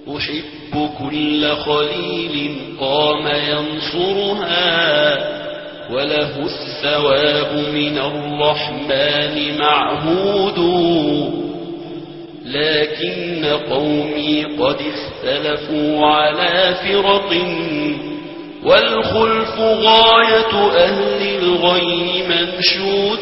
أحب كل خليل قام ينصرها وله الثواب من الرحمن معهود لكن قومي قد اختلفوا على فرق والخلف غاية أهل الغي منشود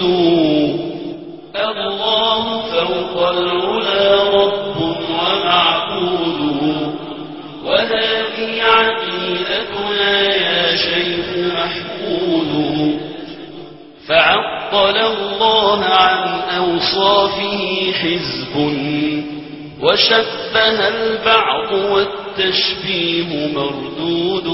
الله فوق العلا رب ومعبود وهذه عقيدتنا يا شيخ محمود فعطل الله عن أوصافه حزب وشبه البعض والتشبيه مردود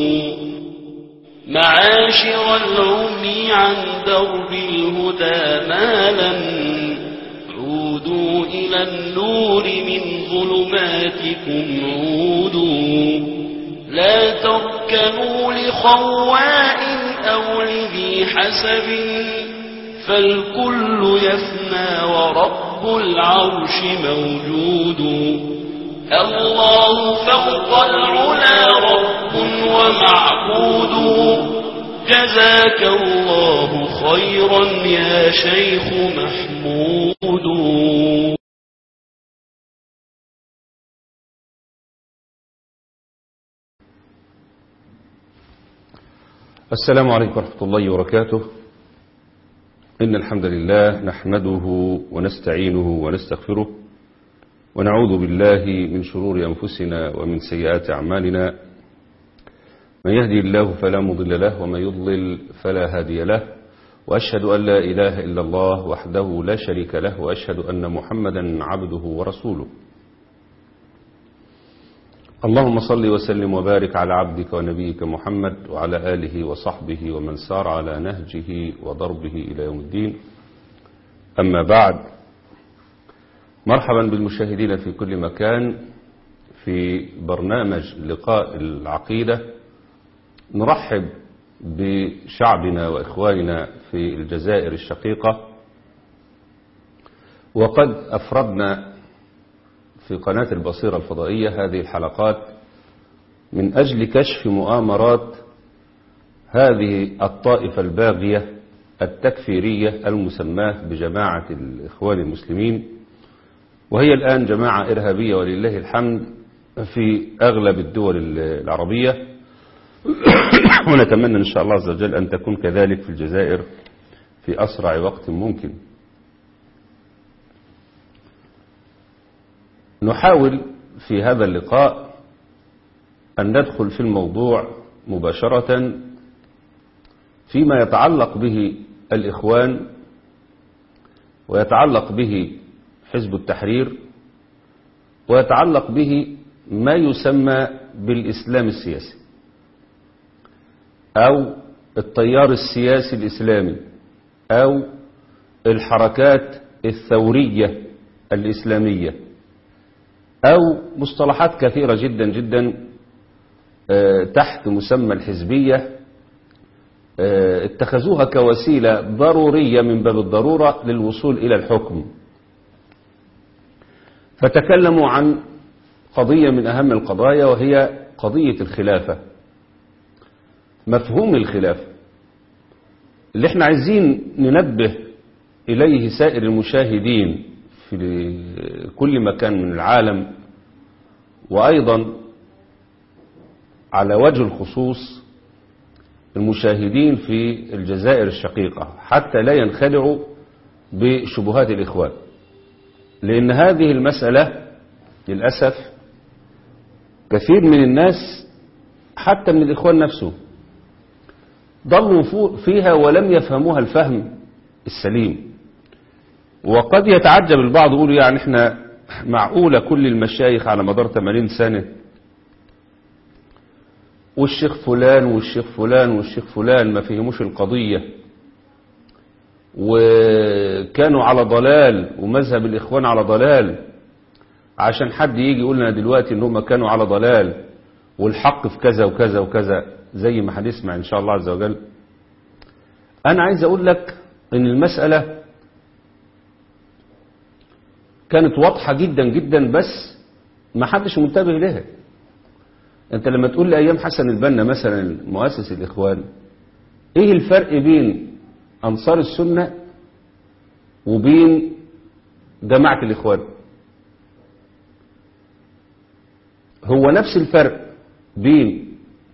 معاشر العمي عن درب الهدى مالا عودوا إلى النور من ظلماتكم عودوا لا تركنوا لخواء أو لذي حسب فالكل يفنى ورب العرش موجود الله فوق العلا رب ومعبود جزاك الله خيرا يا شيخ محمود السلام عليكم ورحمة الله وبركاته إن الحمد لله نحمده ونستعينه ونستغفره ونعوذ بالله من شرور أنفسنا ومن سيئات أعمالنا من يهدي الله فلا مضل له ومن يضلل فلا هادي له وأشهد أن لا إله إلا الله وحده لا شريك له وأشهد أن محمدا عبده ورسوله اللهم صل وسلم وبارك على عبدك ونبيك محمد وعلى آله وصحبه ومن سار على نهجه وضربه إلى يوم الدين أما بعد مرحبا بالمشاهدين في كل مكان في برنامج لقاء العقيدة نرحب بشعبنا وإخواننا في الجزائر الشقيقة وقد أفردنا في قناة البصيرة الفضائية هذه الحلقات من أجل كشف مؤامرات هذه الطائفة الباغية التكفيرية المسماة بجماعة الإخوان المسلمين وهي الآن جماعة إرهابية ولله الحمد في أغلب الدول العربية ونتمنى إن شاء الله عز وجل أن تكون كذلك في الجزائر في أسرع وقت ممكن نحاول في هذا اللقاء أن ندخل في الموضوع مباشرة فيما يتعلق به الإخوان ويتعلق به حزب التحرير ويتعلق به ما يسمى بالإسلام السياسي أو التيار السياسي الإسلامي أو الحركات الثورية الإسلامية أو مصطلحات كثيرة جدا جدا تحت مسمى الحزبية اتخذوها كوسيلة ضرورية من باب الضرورة للوصول إلى الحكم فتكلموا عن قضية من أهم القضايا وهي قضية الخلافة مفهوم الخلافة اللي احنا عايزين ننبه إليه سائر المشاهدين في كل مكان من العالم وأيضا على وجه الخصوص المشاهدين في الجزائر الشقيقة حتى لا ينخدعوا بشبهات الإخوان لأن هذه المسألة للأسف كثير من الناس حتى من الإخوان نفسه ضلوا فيها ولم يفهموها الفهم السليم وقد يتعجب البعض يقول يعني احنا معقولة كل المشايخ على مدار 80 سنة والشيخ فلان والشيخ فلان والشيخ فلان ما فهموش القضية وكانوا على ضلال ومذهب الإخوان على ضلال عشان حد يجي يقول لنا دلوقتي ان هم كانوا على ضلال والحق في كذا وكذا وكذا زي ما هنسمع ان شاء الله عز وجل انا عايز اقول لك ان المسألة كانت واضحة جدا جدا بس ما حدش منتبه لها انت لما تقول لي ايام حسن البنا مثلا مؤسس الاخوان ايه الفرق بين انصار السنة وبين جماعة الاخوان هو نفس الفرق بين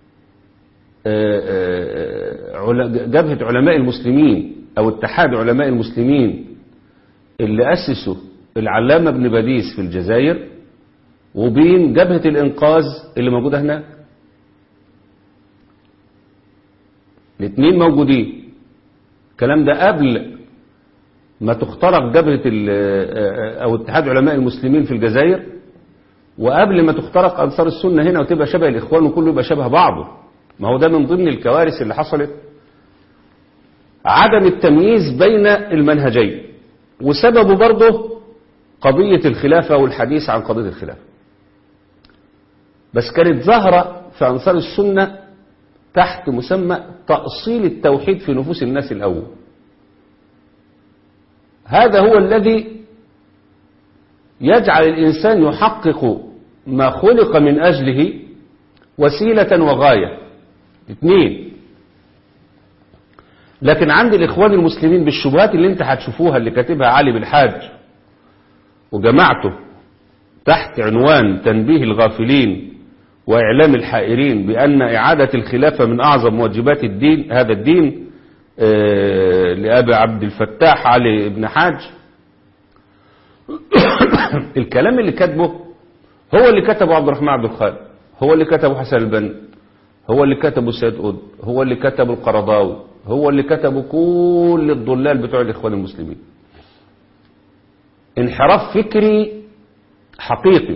جبهة علماء المسلمين او اتحاد علماء المسلمين اللي اسسوا العلامة ابن باديس في الجزائر وبين جبهة الإنقاذ اللي موجودة هناك الاثنين موجودين الكلام ده قبل ما تخترق جبهة أو اتحاد علماء المسلمين في الجزائر وقبل ما تخترق أنصار السنة هنا وتبقى شبه الإخوان وكله يبقى شبه بعضه ما هو ده من ضمن الكوارث اللي حصلت عدم التمييز بين المنهجين وسببه برضه قضية الخلافة والحديث عن قضية الخلافة بس كانت ظاهرة في أنصار السنة تحت مسمى تأصيل التوحيد في نفوس الناس الأول هذا هو الذي يجعل الإنسان يحقق ما خلق من أجله وسيلة وغاية اثنين لكن عند الإخوان المسلمين بالشبهات اللي انت هتشوفوها اللي كاتبها علي بالحاج وجماعته تحت عنوان تنبيه الغافلين وإعلام الحائرين بأن إعادة الخلافة من أعظم واجبات الدين هذا الدين آه لأبي عبد الفتاح علي بن حاج الكلام اللي كتبه هو اللي كتبه عبد الرحمن عبد الخالق هو اللي كتبه حسن البنا هو اللي كتبه سيد قطب هو اللي كتبه القرضاوي هو اللي كتبه كل الضلال بتوع الإخوان المسلمين انحراف فكري حقيقي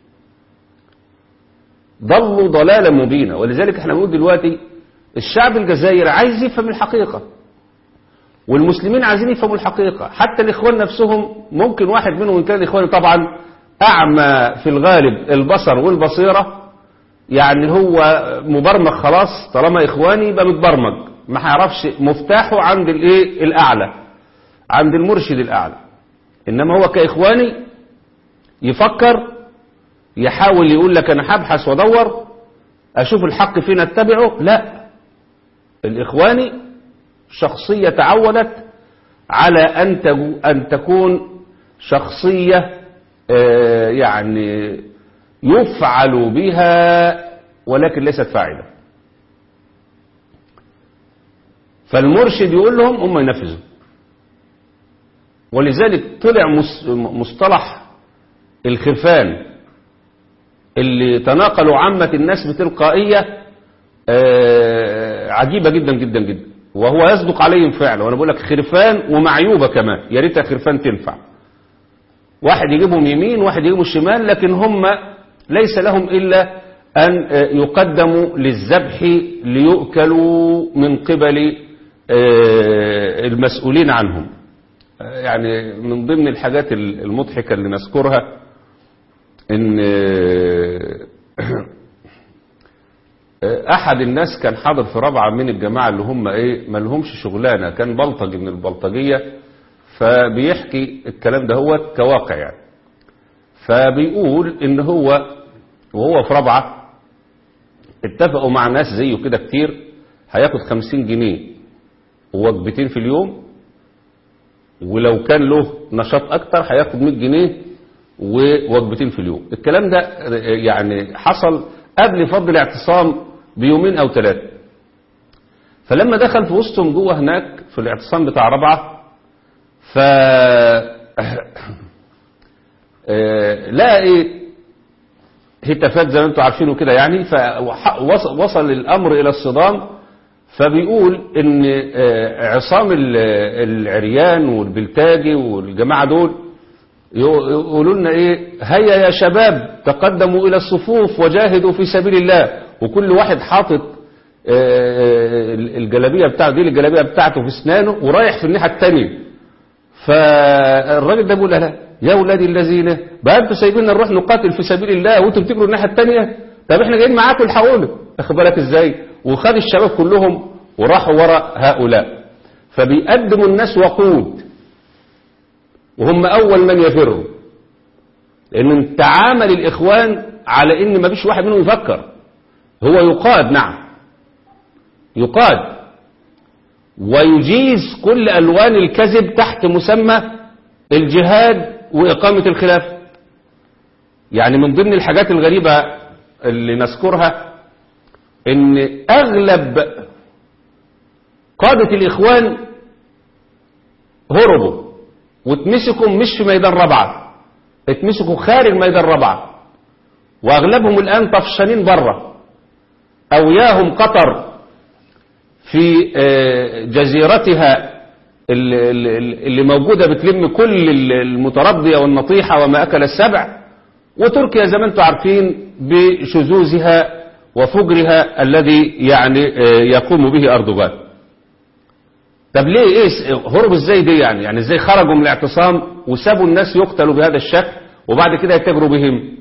ضلوا ضلالا مبينا ولذلك احنا بنقول دلوقتي الشعب الجزائري عايز يفهم الحقيقة والمسلمين عايزين يفهموا الحقيقة حتى الإخوان نفسهم ممكن واحد منهم إن كان الإخوان طبعا أعمى في الغالب البصر والبصيرة يعني هو مبرمج خلاص طالما إخواني يبقى متبرمج ما هيعرفش مفتاحه عند الايه الأعلى عند المرشد الأعلى إنما هو كإخواني يفكر يحاول يقول لك أنا هبحث وادور أشوف الحق فين اتبعه لا الإخواني شخصية تعودت على أن أن تكون شخصية يعني يفعل بها ولكن ليست فاعلة فالمرشد يقول لهم هم ينفذوا ولذلك طلع مصطلح الخرفان اللي تناقلوا عامة الناس بتلقائية عجيبة جدا جدا جدا وهو يصدق عليهم فعلا وانا بقول لك خرفان ومعيوبة كمان يا ريتها خرفان تنفع واحد يجيبهم يمين واحد يجيبهم شمال لكن هم ليس لهم إلا أن يقدموا للذبح ليؤكلوا من قبل المسؤولين عنهم يعني من ضمن الحاجات المضحكة اللي نذكرها ان احد الناس كان حاضر في رابعة من الجماعة اللي هم ايه ما لهمش شغلانة كان بلطجي من البلطجية فبيحكي الكلام ده هو كواقع يعني فبيقول ان هو وهو في رابعة اتفقوا مع ناس زيه كده كتير هياخد خمسين جنيه ووجبتين في اليوم ولو كان له نشاط اكتر هياخد 100 جنيه ووجبتين في اليوم الكلام ده يعني حصل قبل فضل الاعتصام بيومين او ثلاثة فلما دخل في وسطهم جوه هناك في الاعتصام بتاع رابعة ف لقى ايه هتافات زي ما انتم عارفينه كده يعني فوصل الامر الى الصدام فبيقول ان عصام العريان والبلتاجي والجماعة دول يقولوا لنا ايه هيا يا شباب تقدموا الى الصفوف وجاهدوا في سبيل الله وكل واحد حاطط الجلابية بتاعته دي الجلابية بتاعته في اسنانه ورايح في الناحية التانية فالراجل ده بيقول لا يا ولادي الذين بقى انتوا سايبيننا نروح نقاتل في سبيل الله وانتوا بتجروا الناحية التانية طب احنا جايين معاكم الحقونا اخد بالك ازاي وخد الشباب كلهم وراحوا وراء هؤلاء فبيقدموا الناس وقود وهم أول من يفروا ان تعامل الاخوان على ان ما فيش واحد منهم يفكر هو يقاد نعم يقاد ويجيز كل الوان الكذب تحت مسمى الجهاد واقامه الخلافه يعني من ضمن الحاجات الغريبه اللي نذكرها ان اغلب قادة الاخوان هربوا واتمسكوا مش في ميدان ربعة اتمسكوا خارج ميدان ربعة واغلبهم الان طفشانين بره اوياهم قطر في جزيرتها اللي موجودة بتلم كل المتربية والنطيحة وما أكل السبع وتركيا زي ما انتم عارفين بشذوذها وفجرها الذي يعني يقوم به أردوغان طب ليه ايه هربوا ازاي دي يعني يعني ازاي خرجوا من الاعتصام وسابوا الناس يقتلوا بهذا الشكل وبعد كده يتجروا بهم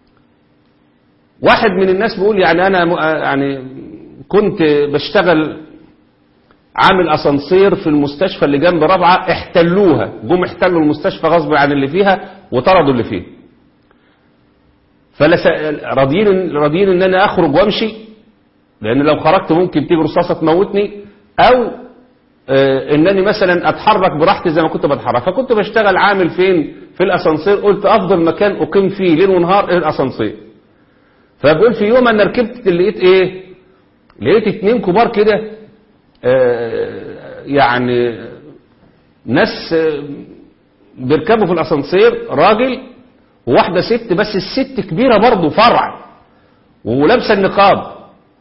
واحد من الناس بيقول يعني انا يعني كنت بشتغل عامل اسانسير في المستشفى اللي جنب رابعه احتلوها جم احتلوا المستشفى غصب عن اللي فيها وطردوا اللي فيه فلا راضيين راضيين ان انا اخرج وامشي لان لو خرجت ممكن تيجي رصاصه تموتني او آه انني مثلا اتحرك براحتي زي ما كنت بتحرك فكنت بشتغل عامل فين في الاسانسير قلت افضل مكان اقيم فيه ليل ونهار الاسانسير فبقول في يوم انا ركبت لقيت ايه لقيت اتنين كبار كده آه يعني ناس آه بيركبوا في الاسانسير راجل وواحدة ست بس الست كبيرة برضه فرع ولابسة النقاب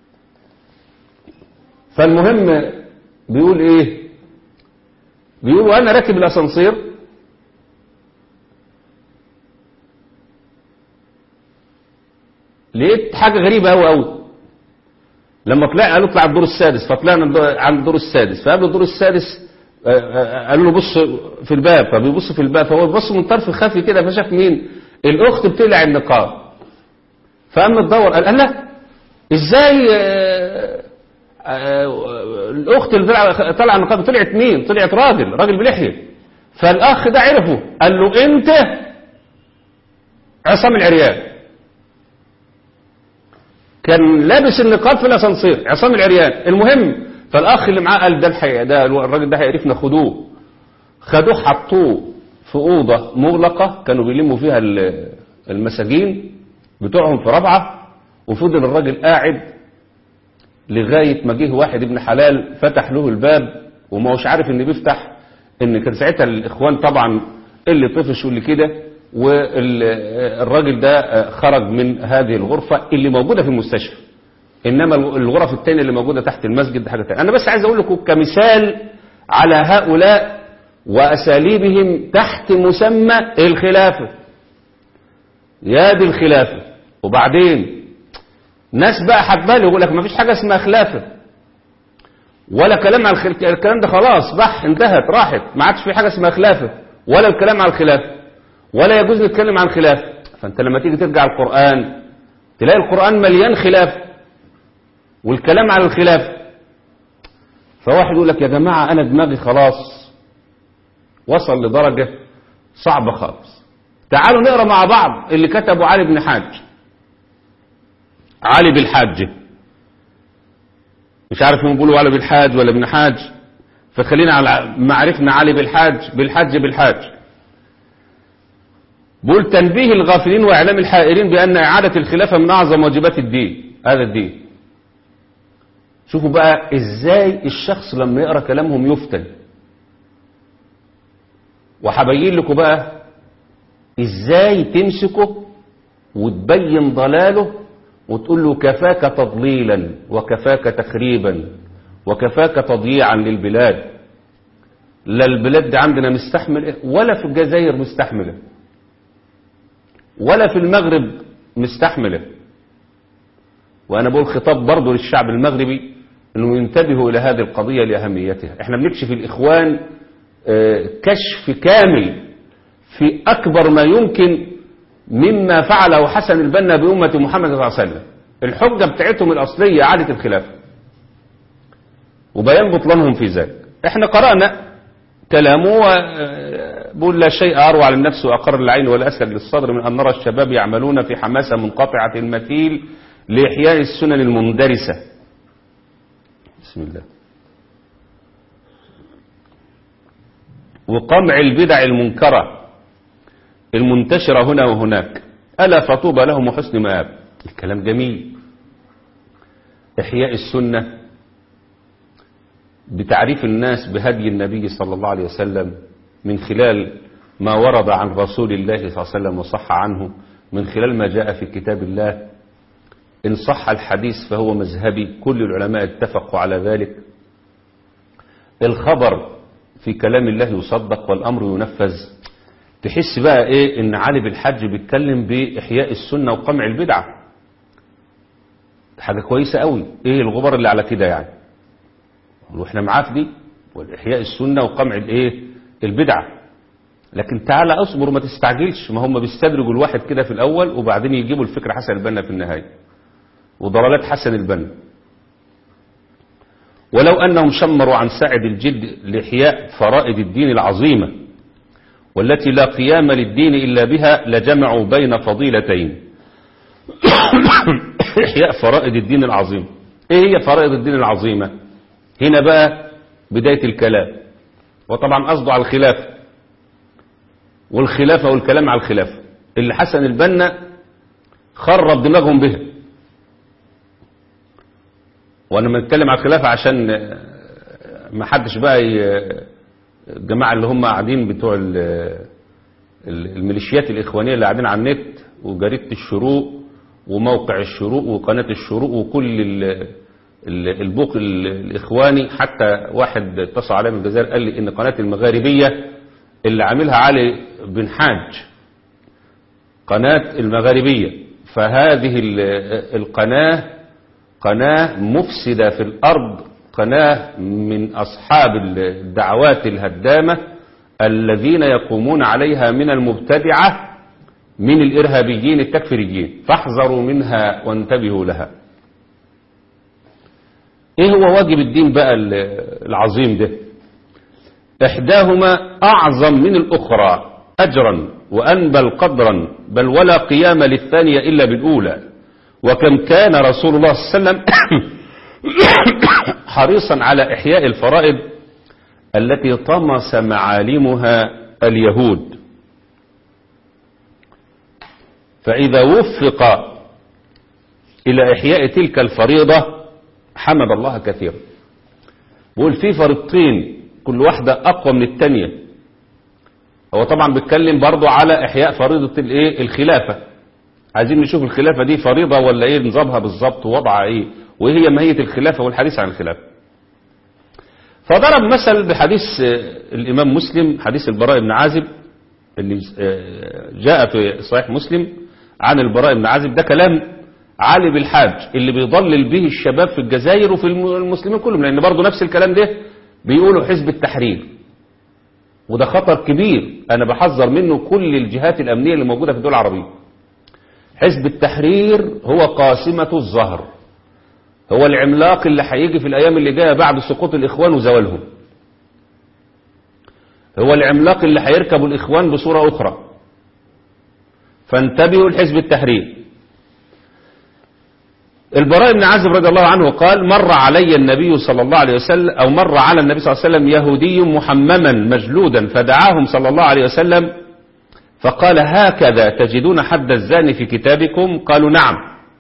فالمهم بيقول ايه بيقول وانا راكب الاسانسير لقيت حاجة غريبة قوي قوي لما طلع قالوا اطلع الدور السادس فطلعنا عند الدور السادس فقبل الدور السادس قالوا له بص في الباب فبيبص في الباب فهو بيبص من طرف خفي كده فشاف مين الاخت بتقلع النقاب فقام تدور قال لا ازاي آآ آآ الاخت اللي طلع النقاب طلعت مين طلعت راجل راجل بلحيه فالاخ ده عرفه قال له انت عصام العريان كان لابس النقاب في الاسانسير عصام العريان المهم فالاخ اللي معاه قال ده الحقيقه ده الراجل ده هيعرفنا خدوه خدوه حطوه في اوضه مغلقه كانوا بيلموا فيها المساجين بتوعهم في رابعه وفضل الراجل قاعد لغايه ما جه واحد ابن حلال فتح له الباب وما هوش عارف ان بيفتح ان كان ساعتها الاخوان طبعا اللي طفش واللي كده والراجل ده خرج من هذه الغرفه اللي موجوده في المستشفى انما الغرف الثانيه اللي موجوده تحت المسجد حاجه ثانيه انا بس عايز اقول لكم كمثال على هؤلاء واساليبهم تحت مسمى الخلافه يا دي الخلافه وبعدين ناس بقى حبالي يقول لك ما فيش حاجه اسمها خلافه ولا كلام عن الخل... الكلام ده خلاص بح انتهت راحت ما عادش في حاجه اسمها خلافه ولا الكلام عن الخلافه ولا يجوز نتكلم عن خلافه فانت لما تيجي ترجع القران تلاقي القران مليان خلافه والكلام على الخلاف فواحد يقول لك يا جماعة أنا دماغي خلاص وصل لدرجة صعبة خالص تعالوا نقرأ مع بعض اللي كتبه علي بن حاج علي بالحاج مش عارف هم بيقولوا علي بالحاج ولا ابن حاج فخلينا على معرفنا علي بالحاج بالحاج بالحاج بقول تنبيه الغافلين وإعلام الحائرين بأن إعادة الخلافة من أعظم واجبات الدين هذا الدين شوفوا بقى ازاي الشخص لما يقرا كلامهم يفتن وهبين لكم بقى ازاي تمسكه وتبين ضلاله وتقول له كفاك تضليلا وكفاك تخريبا وكفاك تضييعا للبلاد لا البلاد دي عندنا مستحمل ولا في الجزائر مستحمله ولا في المغرب مستحمله وانا بقول خطاب برضه للشعب المغربي انه ينتبهوا الى هذه القضية لاهميتها احنا بنكشف الاخوان كشف كامل في اكبر ما يمكن مما فعله حسن البنا بأمة محمد صلى الله عليه وسلم الحجة بتاعتهم الاصلية عادة الخلافة وبيان بطلانهم في ذلك احنا قرأنا كلامه آه، بيقول لا شيء أروع للنفس وأقر للعين ولا أسهل للصدر من أن نرى الشباب يعملون في حماسة منقطعة المثيل لإحياء السنن المندرسة بسم الله وقمع البدع المنكرة المنتشرة هنا وهناك ألا فطوبى لهم وحسن مآب الكلام جميل إحياء السنة بتعريف الناس بهدي النبي صلى الله عليه وسلم من خلال ما ورد عن رسول الله صلى الله عليه وسلم وصح عنه من خلال ما جاء في كتاب الله إن صح الحديث فهو مذهبي كل العلماء اتفقوا على ذلك الخبر في كلام الله يصدق والأمر ينفذ تحس بقى إيه إن علي بالحج بيتكلم بإحياء السنة وقمع البدعة حاجة كويسة قوي إيه الغبار اللي على كده يعني واحنا معاه في دي والإحياء السنة وقمع الإيه البدعة لكن تعالى أصبر ما تستعجلش ما هم بيستدرجوا الواحد كده في الأول وبعدين يجيبوا الفكرة حسن البنا في النهاية وضلالات حسن البنا ولو أنهم شمروا عن سعد الجد لإحياء فرائد الدين العظيمة والتي لا قيام للدين إلا بها لجمعوا بين فضيلتين إحياء فرائد الدين العظيمة إيه هي فرائد الدين العظيمة هنا بقى بداية الكلام وطبعا قصده على الخلافة والخلافة والكلام على الخلافة اللي حسن البنا خرب دماغهم بها وانا بنتكلم على الخلافة عشان ما حدش بقى ي- الجماعة اللي هم قاعدين بتوع ال- ال- الميليشيات الإخوانية اللي قاعدين على النت وجريدة الشروق وموقع الشروق وقناة الشروق وكل ال- ال- البوق ال- الإخواني حتى واحد اتصل علي من الجزائر قال لي إن قناة المغاربية اللي عاملها علي بن حاج قناة المغاربية فهذه ال- القناة قناة مفسدة في الأرض قناة من أصحاب الدعوات الهدامة الذين يقومون عليها من المبتدعة من الإرهابيين التكفيريين فاحذروا منها وانتبهوا لها ايه هو واجب الدين بقى ال- العظيم ده احداهما اعظم من الاخرى اجرا وانبل قدرا بل ولا قيام للثانية الا بالاولى وكم كان رسول الله صلى الله عليه وسلم حريصا على احياء الفرائض التي طمس معالمها اليهود فاذا وفق الى احياء تلك الفريضة حمد الله كثيرا بقول في فريضتين كل واحدة أقوى من التانية هو طبعا بيتكلم برضو على إحياء فريضة الإيه الخلافة عايزين نشوف الخلافة دي فريضة ولا إيه نظامها بالظبط ووضعها إيه وإيه هي ماهية الخلافة والحديث عن الخلافة فضرب مثل بحديث آه، الإمام مسلم حديث البراء بن عازب اللي آه، جاء في صحيح مسلم عن البراء بن عازب ده كلام علي بالحاج اللي بيضلل به الشباب في الجزائر وفي الم- المسلمين كلهم لأن برضه نفس الكلام ده بيقولوا حزب التحرير وده خطر كبير أنا بحذر منه كل الجهات الأمنية اللي موجودة في الدول العربية حزب التحرير هو قاسمة الظهر هو العملاق اللي هيجي في الأيام اللي جاية بعد سقوط الإخوان وزوالهم هو العملاق اللي هيركب الإخوان بصورة أخرى فانتبهوا لحزب التحرير البراء بن عازب رضي الله عنه قال مر علي النبي صلى الله عليه وسلم أو مر على النبي صلى الله عليه وسلم يهودي محمما مجلودا فدعاهم صلى الله عليه وسلم فقال هكذا تجدون حد الزاني في كتابكم قالوا نعم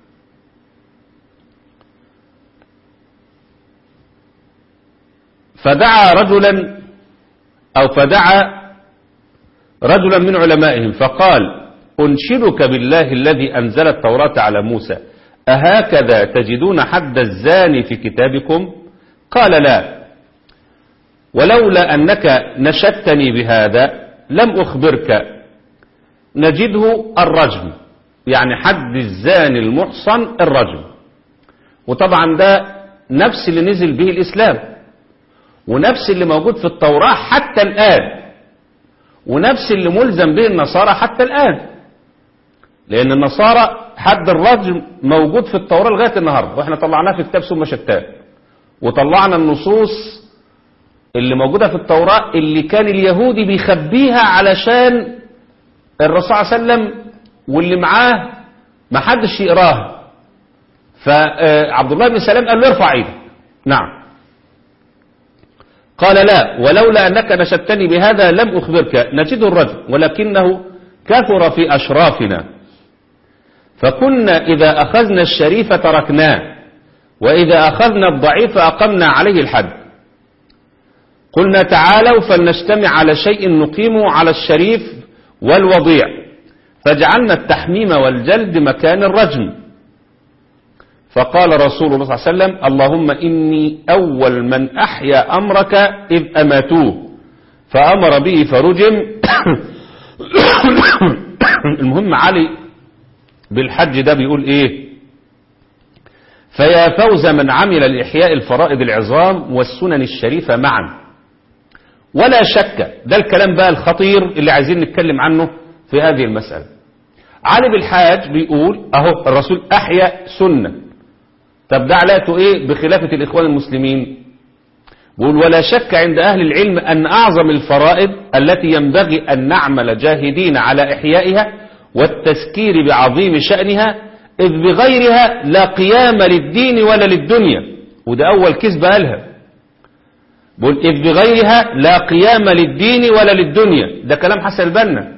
فدعا رجلا أو فدعا رجلا من علمائهم فقال أنشدك بالله الذي أنزل التوراة على موسى أهكذا تجدون حد الزاني في كتابكم قال لا ولولا أنك نشدتني بهذا لم أخبرك نجده الرجم يعني حد الزاني المحصن الرجم وطبعا ده نفس اللي نزل به الإسلام ونفس اللي موجود في التوراة حتى الآن ونفس اللي ملزم به النصارى حتى الآن لأن النصارى حد الرجم موجود في التوراة لغاية النهاردة وإحنا طلعناه في كتاب ثم شتان وطلعنا النصوص اللي موجودة في التوراة اللي كان اليهودي بيخبيها علشان الرسول صلى الله عليه وسلم واللي معاه ما حدش يقراها فعبد الله بن سلام قال له ارفع ايدك نعم قال لا ولولا أنك نشدتني بهذا لم أخبرك نجد الرجل ولكنه كثر في أشرافنا فكنا إذا أخذنا الشريف تركناه وإذا أخذنا الضعيف أقمنا عليه الحد قلنا تعالوا فلنجتمع على شيء نقيمه على الشريف والوضيع فجعلنا التحميم والجلد مكان الرجم فقال رسول الله صلى الله عليه وسلم اللهم إني أول من أحيا أمرك إذ أماتوه فأمر به فرجم المهم علي بالحج ده بيقول إيه فيا فوز من عمل لإحياء الفرائض العظام والسنن الشريفة معا ولا شك ده الكلام بقى الخطير اللي عايزين نتكلم عنه في هذه المسألة علي بالحاج بيقول اهو الرسول احيا سنة طب ده علاقته ايه بخلافة الاخوان المسلمين بيقول ولا شك عند اهل العلم ان اعظم الفرائض التي ينبغي ان نعمل جاهدين على احيائها والتذكير بعظيم شأنها اذ بغيرها لا قيام للدين ولا للدنيا وده اول كذبة قالها بقول إذ بغيرها لا قيام للدين ولا للدنيا ده كلام حسن البنا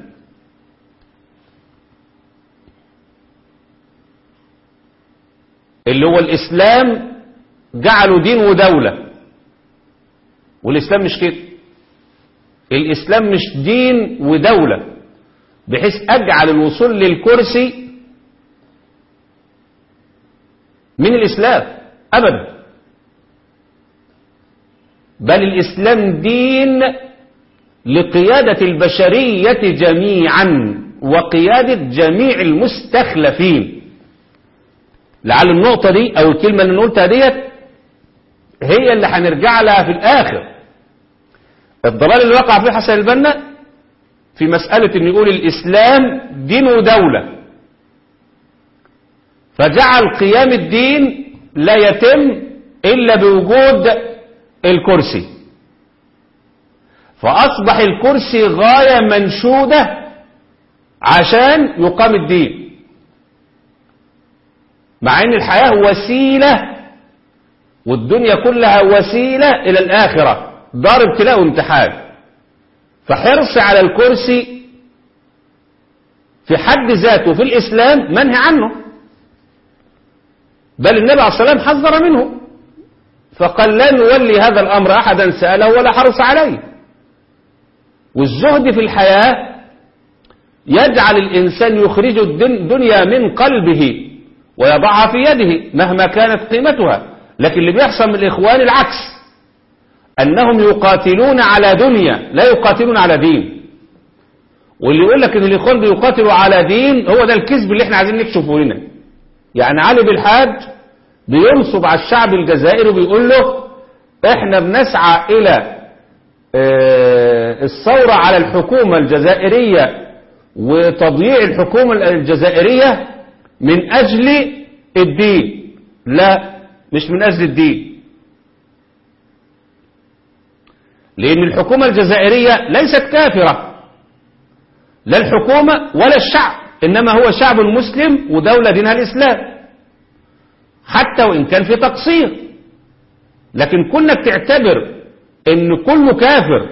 اللي هو الإسلام جعله دين ودولة والإسلام مش كده الإسلام مش دين ودولة بحيث أجعل الوصول للكرسي من الإسلام أبدا بل الإسلام دين لقيادة البشرية جميعا وقيادة جميع المستخلفين لعل النقطة دي أو الكلمة اللي قلتها ديت هي اللي هنرجع لها في الآخر الضلال اللي وقع فيه حسن البنا في مسألة أن يقول الإسلام دين ودولة فجعل قيام الدين لا يتم إلا بوجود الكرسي فأصبح الكرسي غاية منشودة عشان يقام الدين مع ان الحياة وسيلة والدنيا كلها وسيلة الى الاخرة دار ابتلاء وامتحان فحرص على الكرسي في حد ذاته في الاسلام منهي عنه بل النبي عليه الصلاة والسلام حذر منه فقال لا نولي هذا الأمر أحدا سأله ولا حرص عليه والزهد في الحياة يجعل الإنسان يخرج الدنيا من قلبه ويضعها في يده مهما كانت قيمتها لكن اللي بيحصل من الإخوان العكس أنهم يقاتلون على دنيا لا يقاتلون على دين واللي يقول لك ان الإخوان بيقاتلوا على دين هو ده الكذب اللي احنا عايزين نكشفه هنا يعني علي بالحاج بينصب على الشعب الجزائري وبيقول له احنا بنسعى الى اه الثورة على الحكومة الجزائرية وتضييع الحكومة الجزائرية من اجل الدين لا مش من اجل الدين لان الحكومة الجزائرية ليست كافرة لا الحكومة ولا الشعب انما هو شعب مسلم ودولة دينها الاسلام حتى وإن كان في تقصير لكن كونك تعتبر ان كله كافر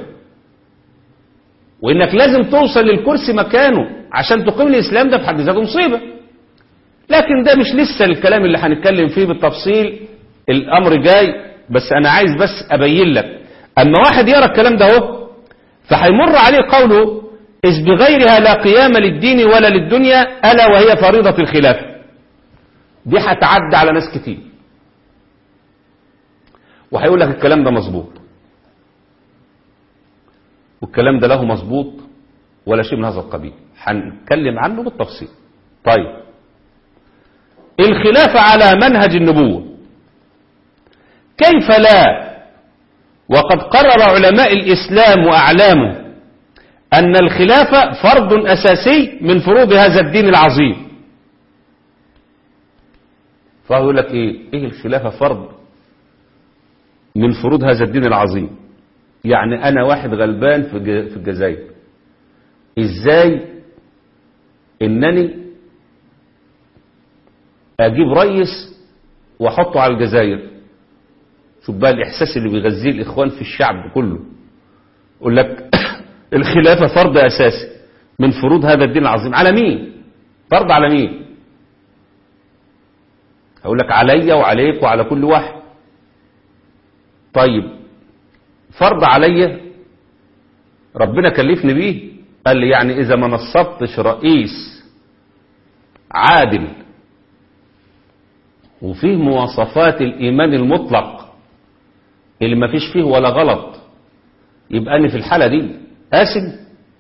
وانك لازم توصل للكرسي مكانه عشان تقيم الاسلام ده في حد ذاته مصيبه لكن ده مش لسه الكلام اللي هنتكلم فيه بالتفصيل الامر جاي بس انا عايز بس ابين لك اما واحد يرى الكلام ده اهو فهيمر عليه قوله إذ بغيرها لا قيام للدين ولا للدنيا ألا وهي فريضة الخلافة دي هتعدى على ناس كتير وهيقول لك الكلام ده مظبوط والكلام ده له مظبوط ولا شيء من هذا القبيل هنتكلم عنه بالتفصيل طيب الخلافة على منهج النبوة كيف لا وقد قرر علماء الإسلام وأعلامه أن الخلافة فرض أساسي من فروض هذا الدين العظيم فهو يقول لك إيه إيه الخلافة فرض من فروض هذا الدين العظيم يعني أنا واحد غلبان في الج- في الجزائر إزاي إنني أجيب رئيس وأحطه على الجزائر شوف بقى الإحساس اللي بيغذيه الإخوان في الشعب كله يقول لك الخلافة فرض أساسي من فروض هذا الدين العظيم على مين فرض على مين هقول لك عليا وعليك وعلى كل واحد طيب فرض عليا ربنا كلفني بيه قال لي يعني إذا ما نصبتش رئيس عادل وفيه مواصفات الإيمان المطلق اللي ما فيش فيه ولا غلط يبقى أنا في الحالة دي آسم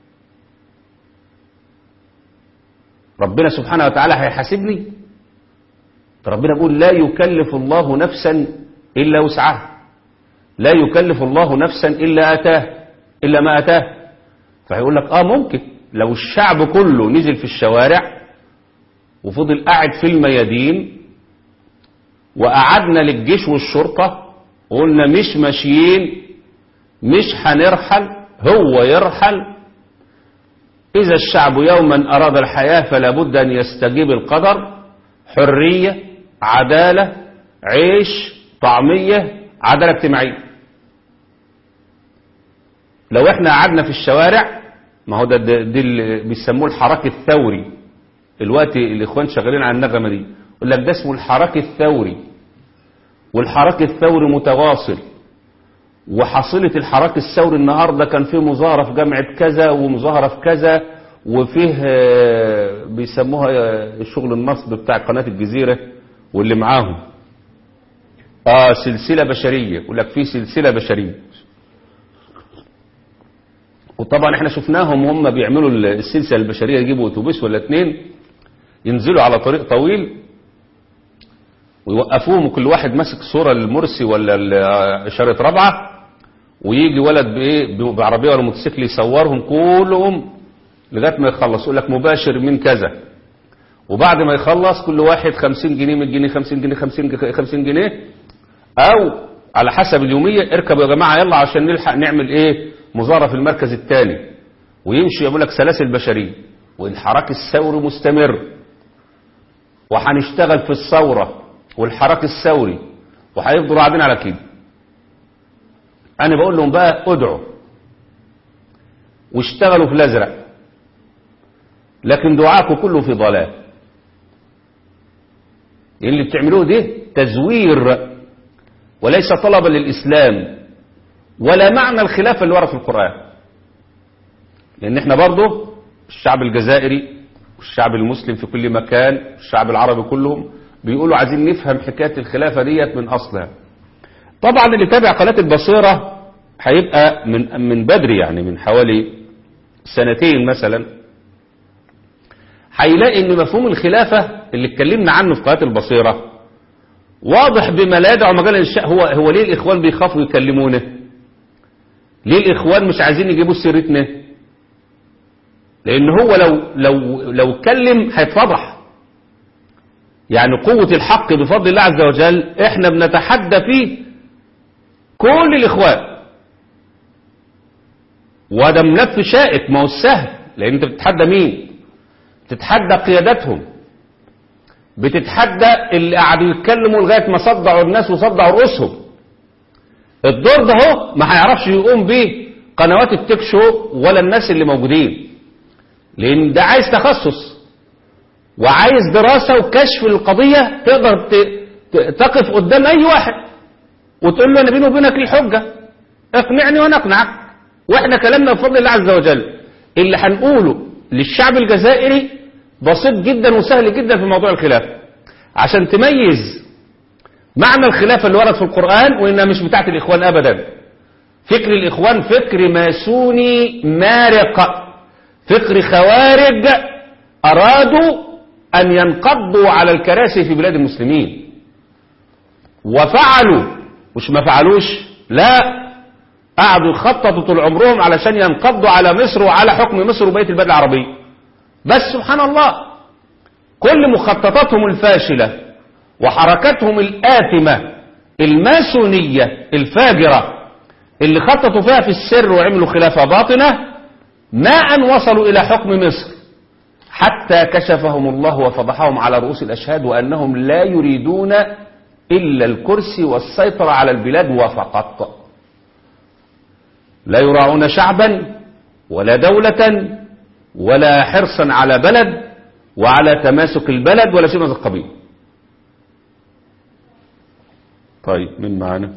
ربنا سبحانه وتعالى هيحاسبني ربنا بيقول لا يكلف الله نفسا إلا وسعها لا يكلف الله نفسا إلا أتاه إلا ما أتاه فهيقول لك آه ممكن لو الشعب كله نزل في الشوارع وفضل قاعد في الميادين وقعدنا للجيش والشرطة وقلنا مش ماشيين مش هنرحل هو يرحل إذا الشعب يوما أراد الحياة فلا بد أن يستجيب القدر حرية عدالة عيش طعمية عدالة اجتماعية لو احنا قعدنا في الشوارع ما هو ده, ده, ده اللي بيسموه الحراك الثوري الوقت الاخوان شغالين على النغمه دي يقول لك ده اسمه الحراك الثوري والحراك الثوري متواصل وحصيلة الحراك الثوري النهاردة كان فيه مظاهرة في جامعة كذا ومظاهرة في كذا وفيه آه، بيسموها آه، شغل النصب بتاع قناة الجزيرة واللي معاهم اه سلسلة بشرية يقول لك في سلسلة بشرية وطبعا احنا شفناهم هم بيعملوا السلسلة البشرية يجيبوا اتوبيس ولا اتنين ينزلوا على طريق طويل ويوقفوهم وكل واحد ماسك صورة للمرسي ولا ال- إشارة رابعة ويجي ولد بإيه بعربية ولا موتوسيكل يصورهم كلهم لغاية ما يخلص يقول لك مباشر من كذا وبعد ما يخلص كل واحد 50 جنيه 100 جنيه 50 جنيه 50 جنيه 50 جنيه او على حسب اليومية اركبوا يا جماعة يلا عشان نلحق نعمل ايه مظاهرة في المركز الثاني ويمشي يقول لك سلاسل بشرية والحراك الثوري مستمر وهنشتغل في الثورة والحراك الثوري وهيفضلوا قاعدين على كده انا بقول لهم بقى ادعوا واشتغلوا في الازرق لكن دعاكم كله في ضلال اللي بتعملوه ده تزوير وليس طلبا للإسلام ولا معنى الخلافة اللي ورد في القرآن لأن احنا برضه الشعب الجزائري والشعب المسلم في كل مكان الشعب العربي كلهم بيقولوا عايزين نفهم حكاية الخلافة ديت من أصلها طبعا اللي تابع قناة البصيرة هيبقى من من بدري يعني من حوالي سنتين مثلا هيلاقي ان مفهوم الخلافة اللي اتكلمنا عنه في قناة البصيرة واضح بما لا يدع مجال الشاء هو هو ليه الاخوان بيخافوا يكلمونه ليه الاخوان مش عايزين يجيبوا سيرتنا لان هو لو لو لو اتكلم هيتفضح يعني قوة الحق بفضل الله عز وجل احنا بنتحدى فيه كل الاخوان وده ملف شائك ما هو سهل لان انت بتتحدى مين تتحدى قيادتهم بتتحدى اللي قعدوا يتكلموا لغايه ما صدعوا الناس وصدعوا رؤوسهم الدور ده هو ما هيعرفش يقوم بيه قنوات التيك شو ولا الناس اللي موجودين لان ده عايز تخصص وعايز دراسة وكشف القضية تقدر ت- ت- تقف قدام اي واحد وتقول له انا بيني وبينك الحجة اقنعني وانا اقنعك واحنا كلامنا بفضل الله عز وجل اللي هنقوله للشعب الجزائري بسيط جدا وسهل جدا في موضوع الخلافة عشان تميز معنى الخلافة اللي ورد في القرآن وإنها مش بتاعت الإخوان أبدا فكر الإخوان فكر ماسوني مارق فكر خوارج أرادوا أن ينقضوا على الكراسي في بلاد المسلمين وفعلوا مش ما فعلوش لا قعدوا يخططوا طول عمرهم علشان ينقضوا على مصر وعلى حكم مصر وبقية البلاد العربية بس سبحان الله كل مخططاتهم الفاشلة وحركاتهم الآثمة الماسونية الفاجرة اللي خططوا فيها في السر وعملوا خلافة باطنة ما أن وصلوا إلى حكم مصر حتى كشفهم الله وفضحهم على رؤوس الأشهاد وأنهم لا يريدون إلا الكرسي والسيطرة على البلاد وفقط لا يراعون شعبا ولا دولة ولا حرصا على بلد وعلى تماسك البلد ولا شيء من هذا القبيل طيب من معنا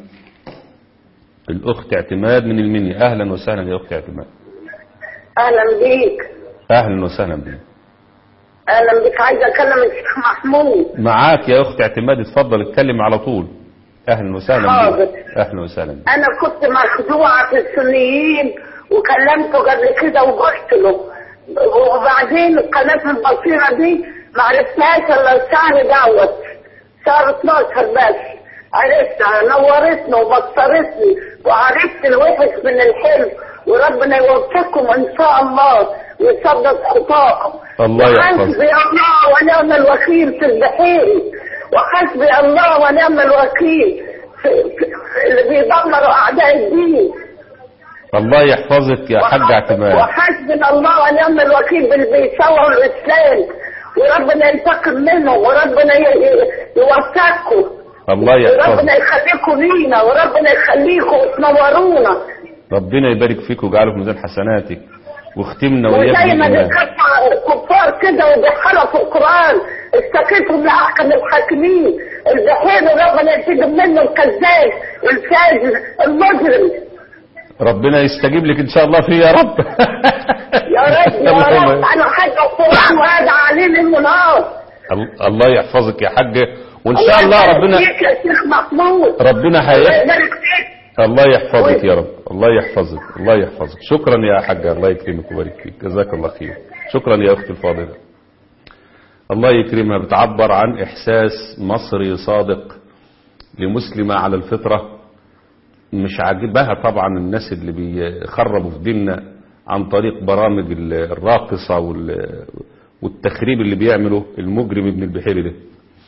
الأخت اعتماد من المنيا أهلا وسهلا يا أخت اعتماد اهلا بيك أهلا وسهلا بك اهلا بيك عايزه اكلم الشيخ محمود معاك يا أخت اعتماد اتفضل اتكلم على طول أهلا وسهلا حاضر. بك أهلا وسهلا بك انا كنت مخدوعه في السنيين وكلمته قبل كده وقلت له وبعدين قناه البصيره دي ما عرفتهاش الا الشهر دوت شهر 12 بس عرفتها نورتني وبصرتني وعرفت الوحش من الحلو وربنا يوفقكم ان شاء الله ويصدق خطاكم الله يحفظك. وحسبي الله ونعم الوكيل في البحيري وحسبي الله ونعم الوكيل في في اللي بيدمروا اعداء الدين الله يحفظك يا حاج اعتماد وحسبنا الله ونعم الوكيل باللي بيسووا الاسلام وربنا ينتقم منهم وربنا ي- ي- يوفقكم الله وربنا يحفظك يخليكم لينا وربنا يخليكم وتنورونا ربنا يبارك فيك ويجعله في ميزان حسناتك واختمنا وزي وإياك ما بالإيمان بيكفر الكفار كده وبيحرفوا في القران استكيتوا لاحكم الحاكمين البحير ربنا ينتقم منه الكذاب الفاجر المجرم ربنا يستجيب لك إن شاء الله فيه يا رب يا رب يا اللهم- رب انا حاجه القران وهذا عليه المنار ال- الله يحفظك يا حاج وإن شاء الله ربنا يبارك فيك يا شيخ محمود ربنا الله هيحفظك يبارك فيك الله يحفظك يا رب الله يحفظك الله يحفظك شكرا يا حاج الله يكرمك ويبارك فيك جزاك الله خير شكرا يا اختي الفاضله الله يكرمها بتعبر عن احساس مصري صادق لمسلمه على الفطره مش عاجبها طبعا الناس اللي بيخربوا في ديننا عن طريق برامج ال- الراقصه وال- والتخريب اللي بيعمله المجرم ابن البحيري ده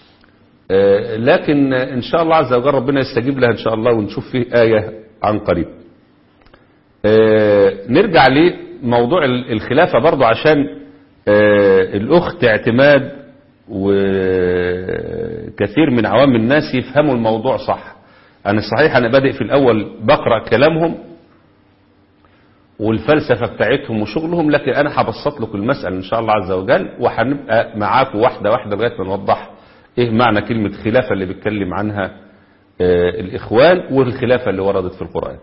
آه، لكن إن شاء الله عز وجل ربنا يستجيب لها إن شاء الله ونشوف فيه آية عن قريب آه، نرجع لموضوع ال- الخلافة برضو عشان آه، الأخت اعتماد وكثير من عوام الناس يفهموا الموضوع صح أنا صحيح أنا بادئ في الأول بقرأ كلامهم والفلسفة بتاعتهم وشغلهم لكن أنا هبسط لكم المسألة إن شاء الله عز وجل وهنبقى معاكم واحدة واحدة لغاية ما نوضح إيه معنى كلمة خلافة اللي بيتكلم عنها آه، الإخوان والخلافة اللي وردت في القرآن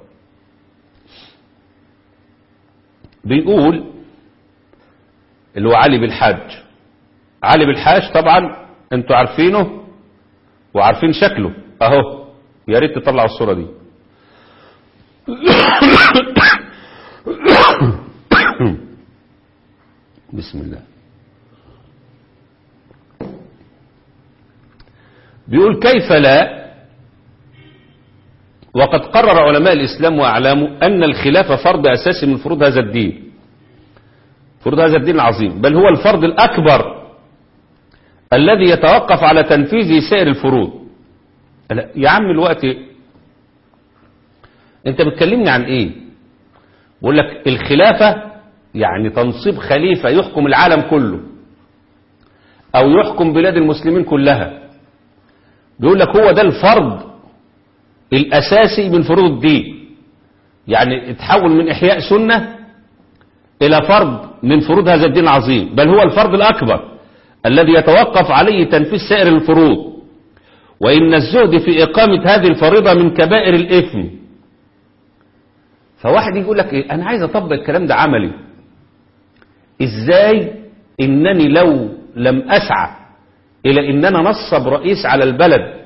بيقول اللي هو علي بالحاج علي بالحاج طبعا انتوا عارفينه وعارفين شكله اهو يا ريت تطلعوا الصورة دي بسم الله بيقول كيف لا وقد قرر علماء الإسلام وأعلامه أن الخلافة فرض أساسي من فروض هذا الدين فروض هذا الدين العظيم بل هو الفرض الأكبر الذي يتوقف على تنفيذ سائر الفروض لا، يا عم الوقت انت بتكلمني عن ايه بقول لك الخلافة يعني تنصيب خليفة يحكم العالم كله او يحكم بلاد المسلمين كلها بيقول لك هو ده الفرض الاساسي من فروض الدين يعني اتحول من احياء سنة الى فرض من فروض هذا الدين العظيم بل هو الفرض الاكبر الذي يتوقف عليه تنفيذ سائر الفروض وإن الزهد في إقامة هذه الفريضة من كبائر الإثم فواحد يقول لك إيه أنا عايز أطبق الكلام ده عملي إزاي إنني لو لم أسعى إلى إن أنا نصب رئيس على البلد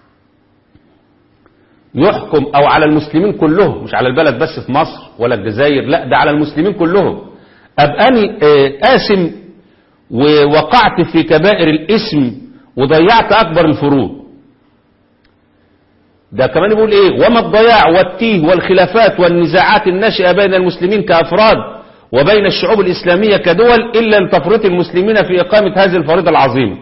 يحكم أو على المسلمين كلهم مش على البلد بس في مصر ولا الجزائر لا ده على المسلمين كلهم أبقاني آه، آسم ووقعت في كبائر الاسم وضيعت أكبر الفروض ده كمان يقول ايه وما الضياع والتيه والخلافات والنزاعات الناشئة بين المسلمين كأفراد وبين الشعوب الإسلامية كدول إلا لتفريط المسلمين في إقامة هذه الفريضة العظيمة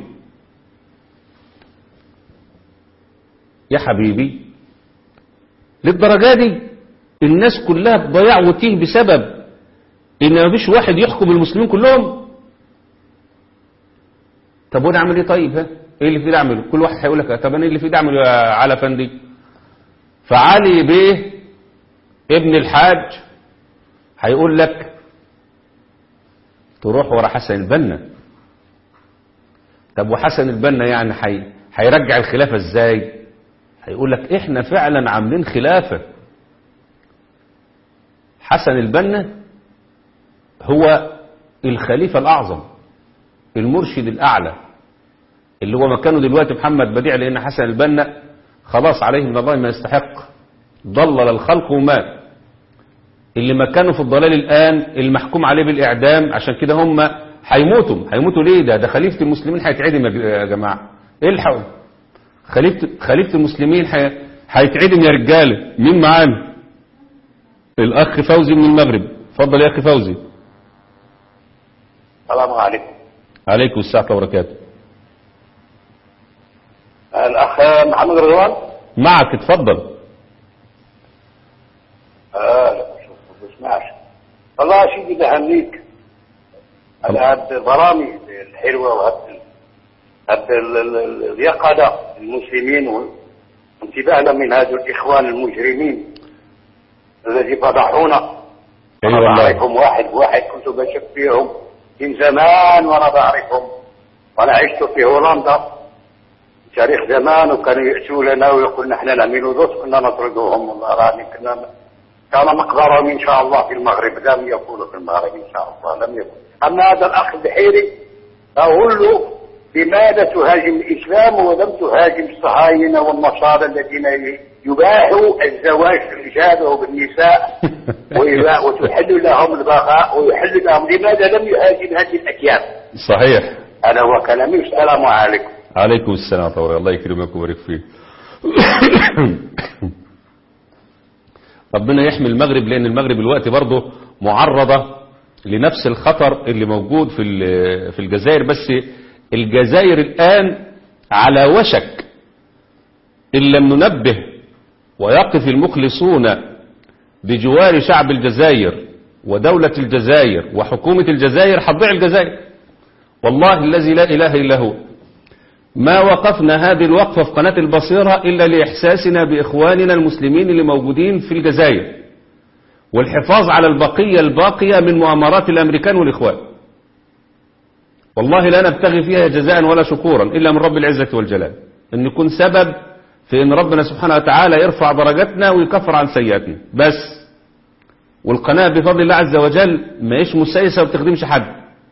يا حبيبي للدرجة دي الناس كلها تضيع وتيه بسبب ان مفيش واحد يحكم المسلمين كلهم طب وانا اعمل ايه طيب ها ايه اللي في ايدي اعمله كل واحد هيقول لك طب انا ايه اللي في ايدي اعمله يا على فندي فعلي بيه ابن الحاج هيقول لك تروح ورا حسن البنا طب وحسن البنا يعني حي... هيرجع الخلافة ازاي هيقول لك احنا فعلا عاملين خلافة حسن البنا هو الخليفة الأعظم المرشد الأعلى اللي هو مكانه دلوقتي محمد بديع لأن حسن البنا خلاص عليه من الله ما يستحق ضلل الخلق ومات اللي مكانه في الضلال الآن المحكوم عليه بالإعدام عشان كده هم هيموتوا هيموتوا ليه ده ده خليفة المسلمين هيتعدم يا جماعة الحقوا خليفة خليفة المسلمين هي- هيتعدم يا رجالة مين معانا الأخ فوزي من المغرب اتفضل يا أخ فوزي السلام عليكم عليكم السلام وبركاته الأخ محمد رضوان معك اتفضل آه لا شوف ما بسمعش والله سيدي بهنيك على هاد البرامج الحلوة وهاد هاد ال- ال- ال- اليقظة المسلمين وانتباهنا من هذول الإخوان المجرمين الذي فضحونا أيوة أنا والله. بعرفهم واحد واحد كنت بشك فيهم من زمان وأنا بعرفهم وأنا عشت في هولندا تاريخ زمان وكانوا يأتوا لنا ويقول نحن نعمل ضد كنا نطردوهم والله راني كنا كان مقبرهم إن شاء الله في المغرب لم يكونوا في المغرب إن شاء الله لم يكن أما هذا الأخ البحيري أقول له لماذا تهاجم الإسلام ولم تهاجم الصهاينة والنصارى الذين يباحوا الزواج بالرجال وبالنساء ويبا- وتحل لهم البغاء ويحل لهم لماذا لم يهاجم هذه الأكيان صحيح هذا هو كلامي السلام عليكم عليكم السلام ورحمة الله الله يكرمك ويبارك فيك ربنا يحمي المغرب لأن المغرب الوقت برضه معرضة لنفس الخطر اللي موجود في ال- في الجزائر بس الجزائر الآن على وشك إن لم ننبه ويقف المخلصون بجوار شعب الجزائر ودولة الجزائر وحكومة الجزائر هتضيع الجزائر والله الذي لا إله إلا هو ما وقفنا هذه الوقفة في قناة البصيرة إلا لإحساسنا بإخواننا المسلمين اللي موجودين في الجزائر والحفاظ على البقية الباقية من مؤامرات الأمريكان والإخوان والله لا نبتغي فيها جزاء ولا شكورا إلا من رب العزة والجلال أن يكون سبب في أن ربنا سبحانه وتعالى يرفع درجاتنا ويكفر عن سيئاتنا بس والقناة بفضل الله عز وجل ما إيش مسيسة وبتخدمش حد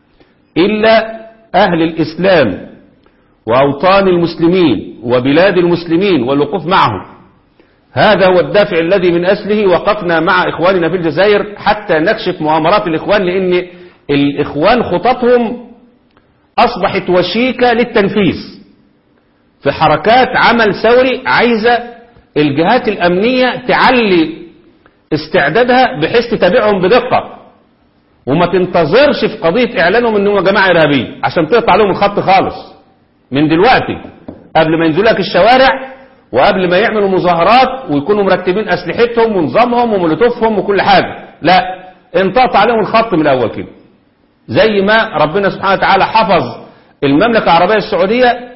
إلا أهل الإسلام وأوطان المسلمين وبلاد المسلمين والوقوف معهم هذا هو الدافع الذي من أسله وقفنا مع إخواننا في الجزائر حتى نكشف مؤامرات الإخوان لأن الإخوان خططهم أصبحت وشيكة للتنفيذ في حركات عمل ثوري عايزة الجهات الأمنية تعلي استعدادها بحيث تتابعهم بدقة وما تنتظرش في قضية إعلانهم إنهم جماعة إرهابية عشان تقطع لهم الخط خالص من دلوقتي قبل ما ينزلوا لك الشوارع وقبل ما يعملوا مظاهرات ويكونوا مرتبين أسلحتهم ونظامهم ومولوتوفهم وكل حاجة لا انتقطع عليهم الخط من الأول كده زي ما ربنا سبحانه وتعالى حفظ المملكة العربية السعودية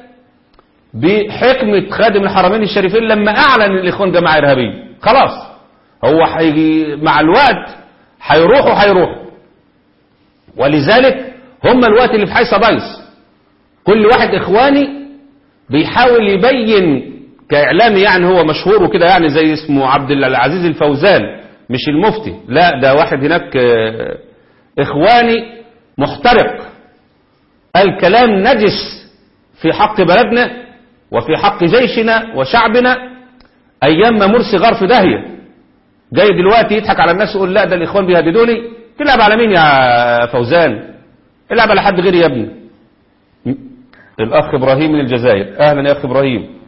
بحكمة خادم الحرمين الشريفين لما أعلن الإخوان جماعة إرهابية خلاص هو هيجي مع الوقت هيروحوا هيروحوا ولذلك هم الوقت اللي في حيث بايظ كل واحد إخواني بيحاول يبين كإعلامي يعني هو مشهور وكده يعني زي اسمه عبد العزيز الفوزان مش المفتي لا ده واحد هناك آه، إخواني محترق الكلام نجس في حق بلدنا وفي حق جيشنا وشعبنا أيام ما مرسي غار في داهية جاي دلوقتي يضحك على الناس يقول لا ده الإخوان بيهددوني تلعب على مين يا فوزان العب على حد غيري يا ابني م- الأخ إبراهيم من الجزائر أهلا يا أخ إبراهيم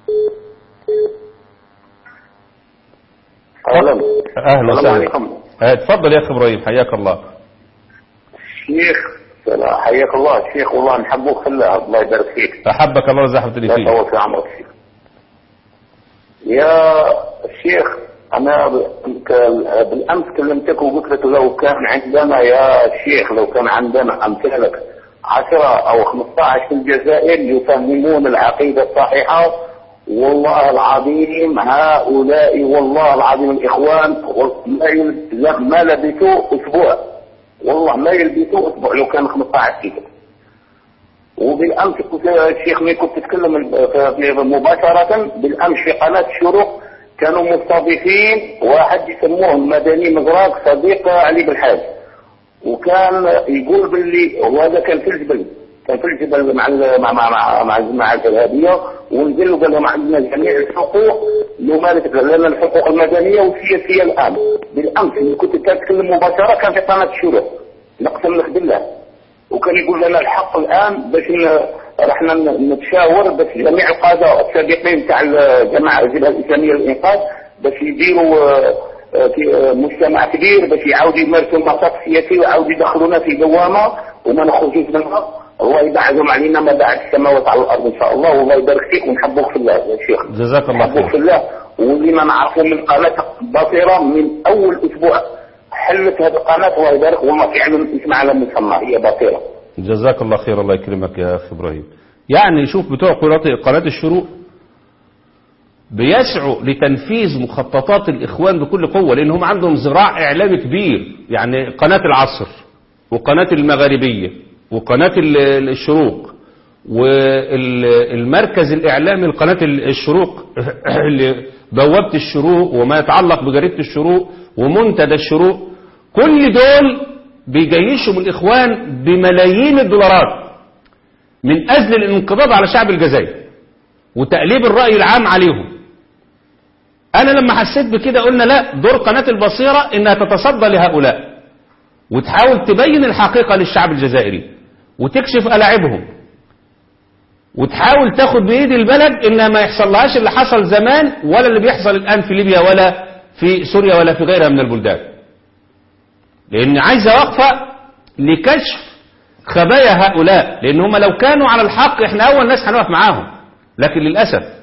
أهلا أهلا السلام وسهلا عليكم آه، اتفضل يا أخ إبراهيم حياك الله شيخ سلام. حياك الله شيخ والله نحبوك في الله الله يبارك فيك أحبك الله وزحمتني لا فيه طول في عمرك شيخ يا الشيخ انا ب- ك- بالامس كلمتك وقلت لك لو كان عندنا يا شيخ لو كان عندنا امثالك عشرة او 15 في الجزائر يفهمون العقيدة الصحيحة والله العظيم هؤلاء والله العظيم الاخوان ما يل- لا- ما لبثوا اسبوع والله ما يلبثوا اسبوع لو كان 15 كتاب وبالامس كنت الشيخ مي كنت تتكلم في- مباشره بالامس في قناه الشروق كانوا مستضيفين واحد يسموه المدني مزراق صديق علي بالحاج وكان يقول باللي هو هذا كان في الجبل كان في الجبل مع ال- مع مع مع, مع الجماعه الجهاديه ونزل وقال لهم عندنا جميع الحقوق لمالك لنا الحقوق المدنيه والسياسيه الان بالامس اللي كنت تتكلم مباشره كان في قناه الشروق نقسم لك بالله وكان يقول لنا الحق الان باش ن- رحنا ن- نتشاور باش جميع القاده السابقين تاع الجماعه الجبهه الاسلاميه للانقاذ باش يديروا آه، آه، في آه، مجتمع كبير باش يعاودوا يمارسوا النشاط السياسي ويعاودوا يدخلونا في دوامه وما نخرجوش منها الله يبعدهم علينا ما بعد السماوات على الارض ان شاء الله والله يبارك فيك ونحبوك في الله يا شيخ جزاك الله نحبوك في خير الله واللي ما نعرفه من قناه بصيره من اول اسبوع حلت هذه القناه الله يبارك والله فعلا اسمع على مسمى هي بصيره جزاك الله خير الله يكرمك يا اخي ابراهيم يعني شوف بتوع قناة قناة الشروق بيسعوا لتنفيذ مخططات الإخوان بكل قوة لأن هم عندهم ذراع إعلامي كبير يعني قناة العصر وقناة المغاربية وقناة ال- الشروق والمركز الإعلامي لقناة الشروق اللي بوابة الشروق وما يتعلق بجريدة الشروق ومنتدى الشروق كل دول بيجيشهم الإخوان بملايين الدولارات من أجل الانقضاض على شعب الجزائر وتقليب الرأي العام عليهم أنا لما حسيت بكده قلنا لا دور قناة البصيرة إنها تتصدى لهؤلاء وتحاول تبين الحقيقة للشعب الجزائري وتكشف ألاعبهم وتحاول تاخد بإيد البلد إنها ما يحصل لهاش اللي حصل زمان ولا اللي بيحصل الآن في ليبيا ولا في سوريا ولا في غيرها من البلدان لأن عايزة وقفة لكشف خبايا هؤلاء لأن هم لو كانوا على الحق احنا أول ناس هنقف معاهم لكن للأسف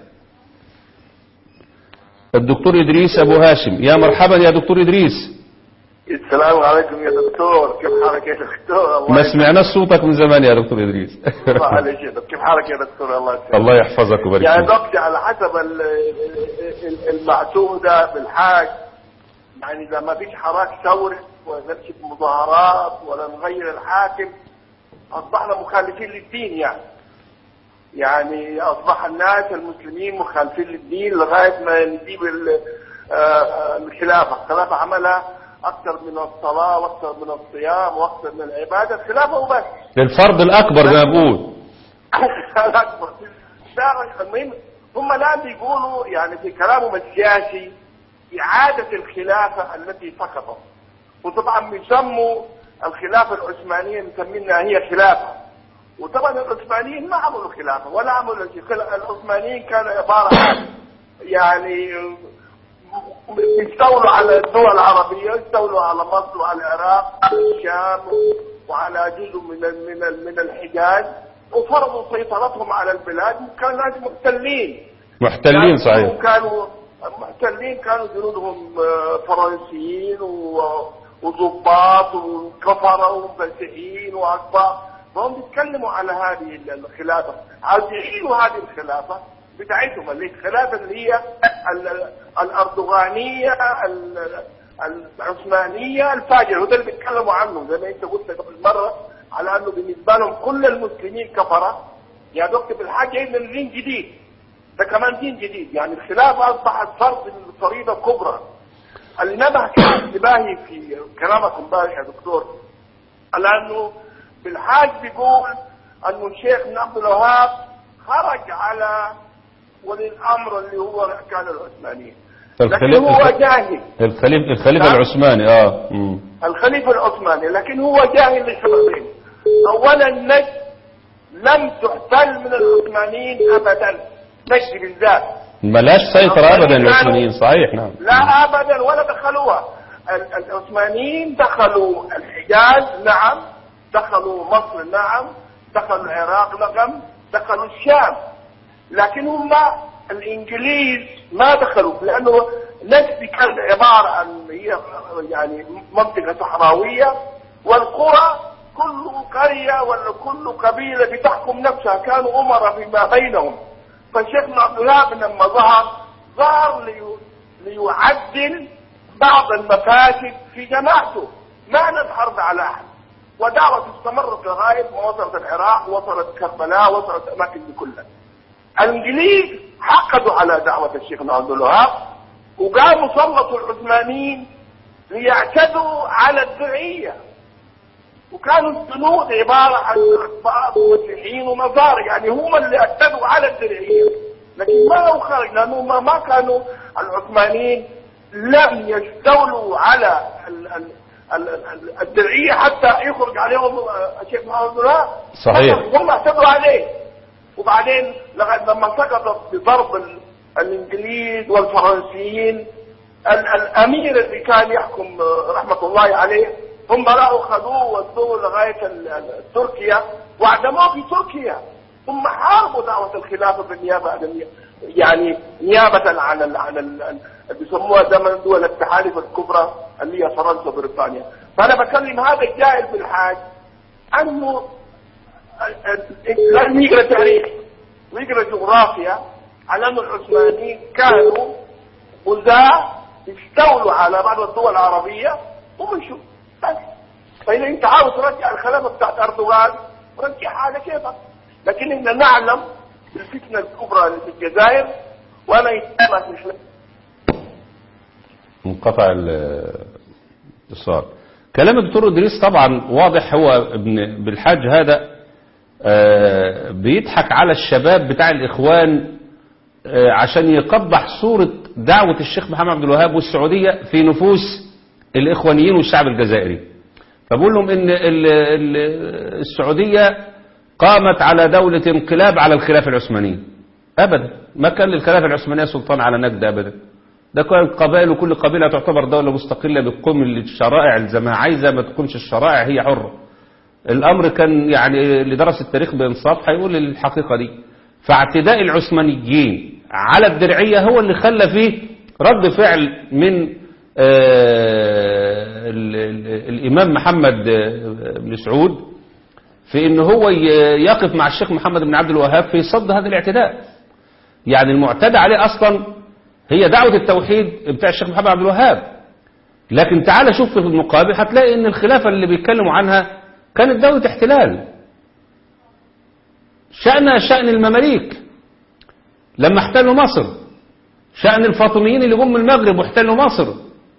الدكتور إدريس أبو هاشم يا مرحبا يا دكتور إدريس السلام عليكم يا دكتور كيف حالك يا دكتور الله ما سمعناش صوتك من زمان يا دكتور إدريس الله عليك يا دكتور كيف حالك يا دكتور الله يسلمك الله يحفظك ويبارك يا فيك دكتور على حسب ال- ال- المعتودة بالحاج يعني إذا ما فيش حراك ثوري ولا نمشي مظاهرات ولا نغير الحاكم أصبحنا مخالفين للدين يعني يعني أصبح الناس المسلمين مخالفين للدين لغاية ما نجيب ال- آه، الخلافة الخلافة عملها أكثر من الصلاة وأكثر من الصيام وأكثر من العبادة الخلافة وبس الفرض الأكبر زي ما بقول الأكبر ده المهم هم الآن بيقولوا يعني في كلامهم السياسي إعادة الخلافة التي سقطت وطبعا بيسموا الخلافة العثمانية مسمينها هي خلافة وطبعا العثمانيين ما عملوا خلافة ولا عملوا شيء العثمانيين كانوا عبارة عن يعني يستولوا على الدول العربية يستولوا على مصر وعلى العراق الشام وعلى جزء من ال- من ال- من الحجاز وفرضوا سيطرتهم على البلاد وكانوا ناس محتلين محتلين كانوا- صحيح كانوا محتلين كانوا جنودهم آه، فرنسيين و- وضباط وكفرة ومفسحين وأكبر فهم بيتكلموا على هذه الخلافة عاوز يشيلوا هذه الخلافة بتاعتهم اللي الخلافة اللي هي ال- ال- الأردوغانية ال- العثمانية الفاجرة وده اللي بيتكلموا عنه زي ما انت قلت قبل مرة على انه بالنسبة لهم كل المسلمين كفرة يا دكتور بالحاجة إلى دين جديد ده كمان دين جديد يعني الخلافة أصبحت فرض من الفريضة الكبرى اللي نبه كان انتباهي في كلامك امبارح يا دكتور على انه بالحاج بيقول انه الشيخ بن عبد الوهاب خرج على ولي الامر اللي هو كان العثمانيين لكن الخليفة هو جاهل الخليفة الخليفة نعم. العثماني اه مم. الخليفة العثماني لكن هو جاهل لسببين اولا نجد لم تحتل من العثمانيين ابدا نجد بالذات ملاش سيطرة ابدا كانوا- العثمانيين صحيح نعم لا ابدا ولا دخلوها ال- العثمانيين دخلوا الحجاز نعم دخلوا مصر نعم دخلوا العراق نعم دخلوا الشام لكن هم الانجليز ما دخلوا لانه نجد كان عباره عن هي يعني منطقه صحراويه والقرى كل قريه ولا كل قبيله بتحكم نفسها كانوا امراء فيما بينهم فشيخنا عبد الوهاب لما ظهر ظهر لي- ليعدل بعض المفاسد في جماعته ما نظهر على احد ودعوة استمرت لغاية ما وصلت العراق وصلت كربلاء وصلت الأماكن دي كلها الإنجليز حقدوا على دعوة الشيخ عبد الوهاب وقاموا سلطوا العثمانيين ليعتدوا على الدرعية وكانوا الجنود عبارة عن أخبار ومسيحيين ونصارى يعني هم اللي اعتدوا على الدرعية لكن ما هو خارج لأنه ما, ما كانوا العثمانيين لم يستولوا على ال ال ال- ال- الدرعية حتى يخرج عليهم آه، الشيخ محمد بن الوهاب. صحيح. هم اعتدوا عليه وبعدين لغاية لما سقطت بضرب ال- الانجليز والفرنسيين ال- الامير اللي كان يحكم آه، رحمة الله عليه هم راحوا خذوه ودوه لغاية ال- ال- تركيا واعدموه في تركيا ثم حاربوا دعوة الخلافة بالنيابة عن النيابة يعني نيابة عن ال عن ال اللي بيسموها زمن دول التحالف الكبرى اللي هي فرنسا وبريطانيا فأنا بكلم هذا الجاهل بالحاج أنه لازم يقرا تاريخ ويقرا جغرافيا على ان العثمانيين كانوا غزاة استولوا على بعض الدول العربية ومشوا بس فإذا أنت عاوز ترجع الخلافة بتاعت أردوغان رجعها على كيفك لكن إحنا نعلم بالفتنة الكبرى اللي في الجزائر وأنا يتابع مش منقطع ال- الاتصال كلام الدكتور ادريس طبعا واضح هو ابن بالحاج هذا آه، بيضحك على الشباب بتاع الاخوان آه، عشان يقبح صورة دعوة الشيخ محمد عبد الوهاب والسعودية في نفوس الاخوانيين والشعب الجزائري فبقول لهم ان ال- ال- السعودية قامت على دولة انقلاب على الخلافة العثمانية ابدا ما كان للخلافة العثمانية سلطان على نجد ابدا ده كان قبائل وكل قبيلة تعتبر دولة مستقلة بتقوم الشرائع زي ما عايزة ما تقومش الشرائع هي حرة الأمر كان يعني اللي درس التاريخ بإنصاف هيقول الحقيقة دي فاعتداء العثمانيين على الدرعية هو اللي خلى فيه رد فعل من آه، ال- ال- الإمام محمد آه، بن سعود في ان هو ي- يقف مع الشيخ محمد بن عبد الوهاب في صد هذا الاعتداء يعني المعتدى عليه اصلا هي دعوة التوحيد بتاع الشيخ محمد عبد الوهاب لكن تعال شوف في المقابل هتلاقي ان الخلافة اللي بيتكلموا عنها كانت دولة احتلال شأن شأن المماليك لما احتلوا مصر شأن الفاطميين اللي جم من المغرب واحتلوا مصر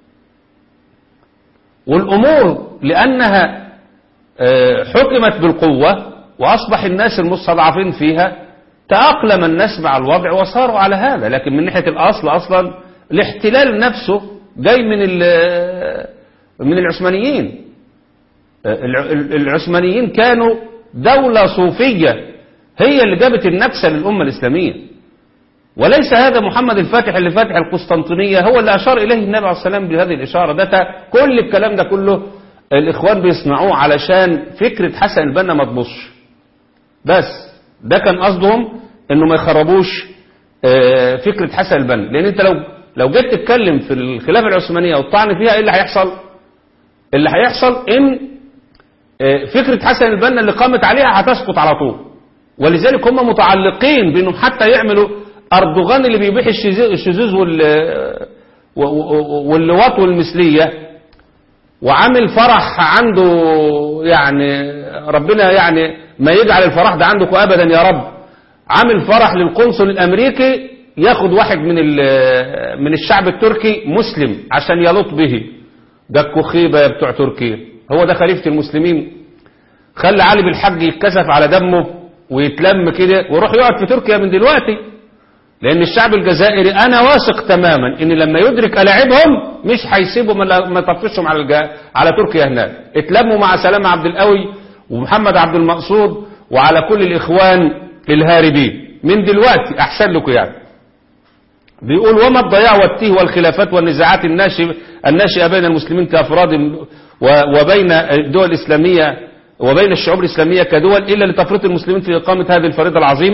والأمور لأنها آه، حكمت بالقوة وأصبح الناس المستضعفين فيها تأقلم الناس مع الوضع وصاروا على هذا لكن من ناحية الأصل أصلا الاحتلال نفسه جاي من ال- من العثمانيين الع- العثمانيين كانوا دولة صوفية هي اللي جابت النكسة للأمة الإسلامية وليس هذا محمد الفاتح اللي فاتح القسطنطينية هو اللي أشار إليه النبي عليه السلام بهذه الإشارة ده تا- كل الكلام ده كله الإخوان بيصنعوه علشان فكرة حسن البنا ما تبصش بس ده كان قصدهم انه ما يخربوش آه، فكرة حسن البنا لان انت لو لو جيت تتكلم في الخلافة العثمانية والطعن فيها ايه اللي هيحصل اللي هيحصل ان آه، فكرة حسن البنا اللي قامت عليها هتسقط على طول ولذلك هم متعلقين بانهم حتى يعملوا اردوغان اللي بيبيح الشذوذ الشذوذ وال- و- و- واللواط والمثليه وعامل فرح عنده يعني ربنا يعني ما يجعل الفرح ده عندكم ابدا يا رب عامل فرح للقنصل الامريكي ياخد واحد من ال- من الشعب التركي مسلم عشان يلط به جاكوا خيبه يا بتوع تركيا هو ده خليفه المسلمين خلى علي بالحج يتكسف على دمه ويتلم كده ويروح يقعد في تركيا من دلوقتي لان الشعب الجزائري انا واثق تماما ان لما يدرك الاعبهم مش هيسيبوا ما ما يطفشهم على الجا... على تركيا هناك اتلموا مع سلام عبد القوي ومحمد عبد المقصود وعلى كل الاخوان الهاربين من دلوقتي احسن لكم يعني بيقول وما الضياع والتيه والخلافات والنزاعات الناشئة الناشئة بين المسلمين كأفراد و- وبين الدول الإسلامية وبين الشعوب الإسلامية كدول إلا لتفريط المسلمين في إقامة هذه الفريضة العظيمة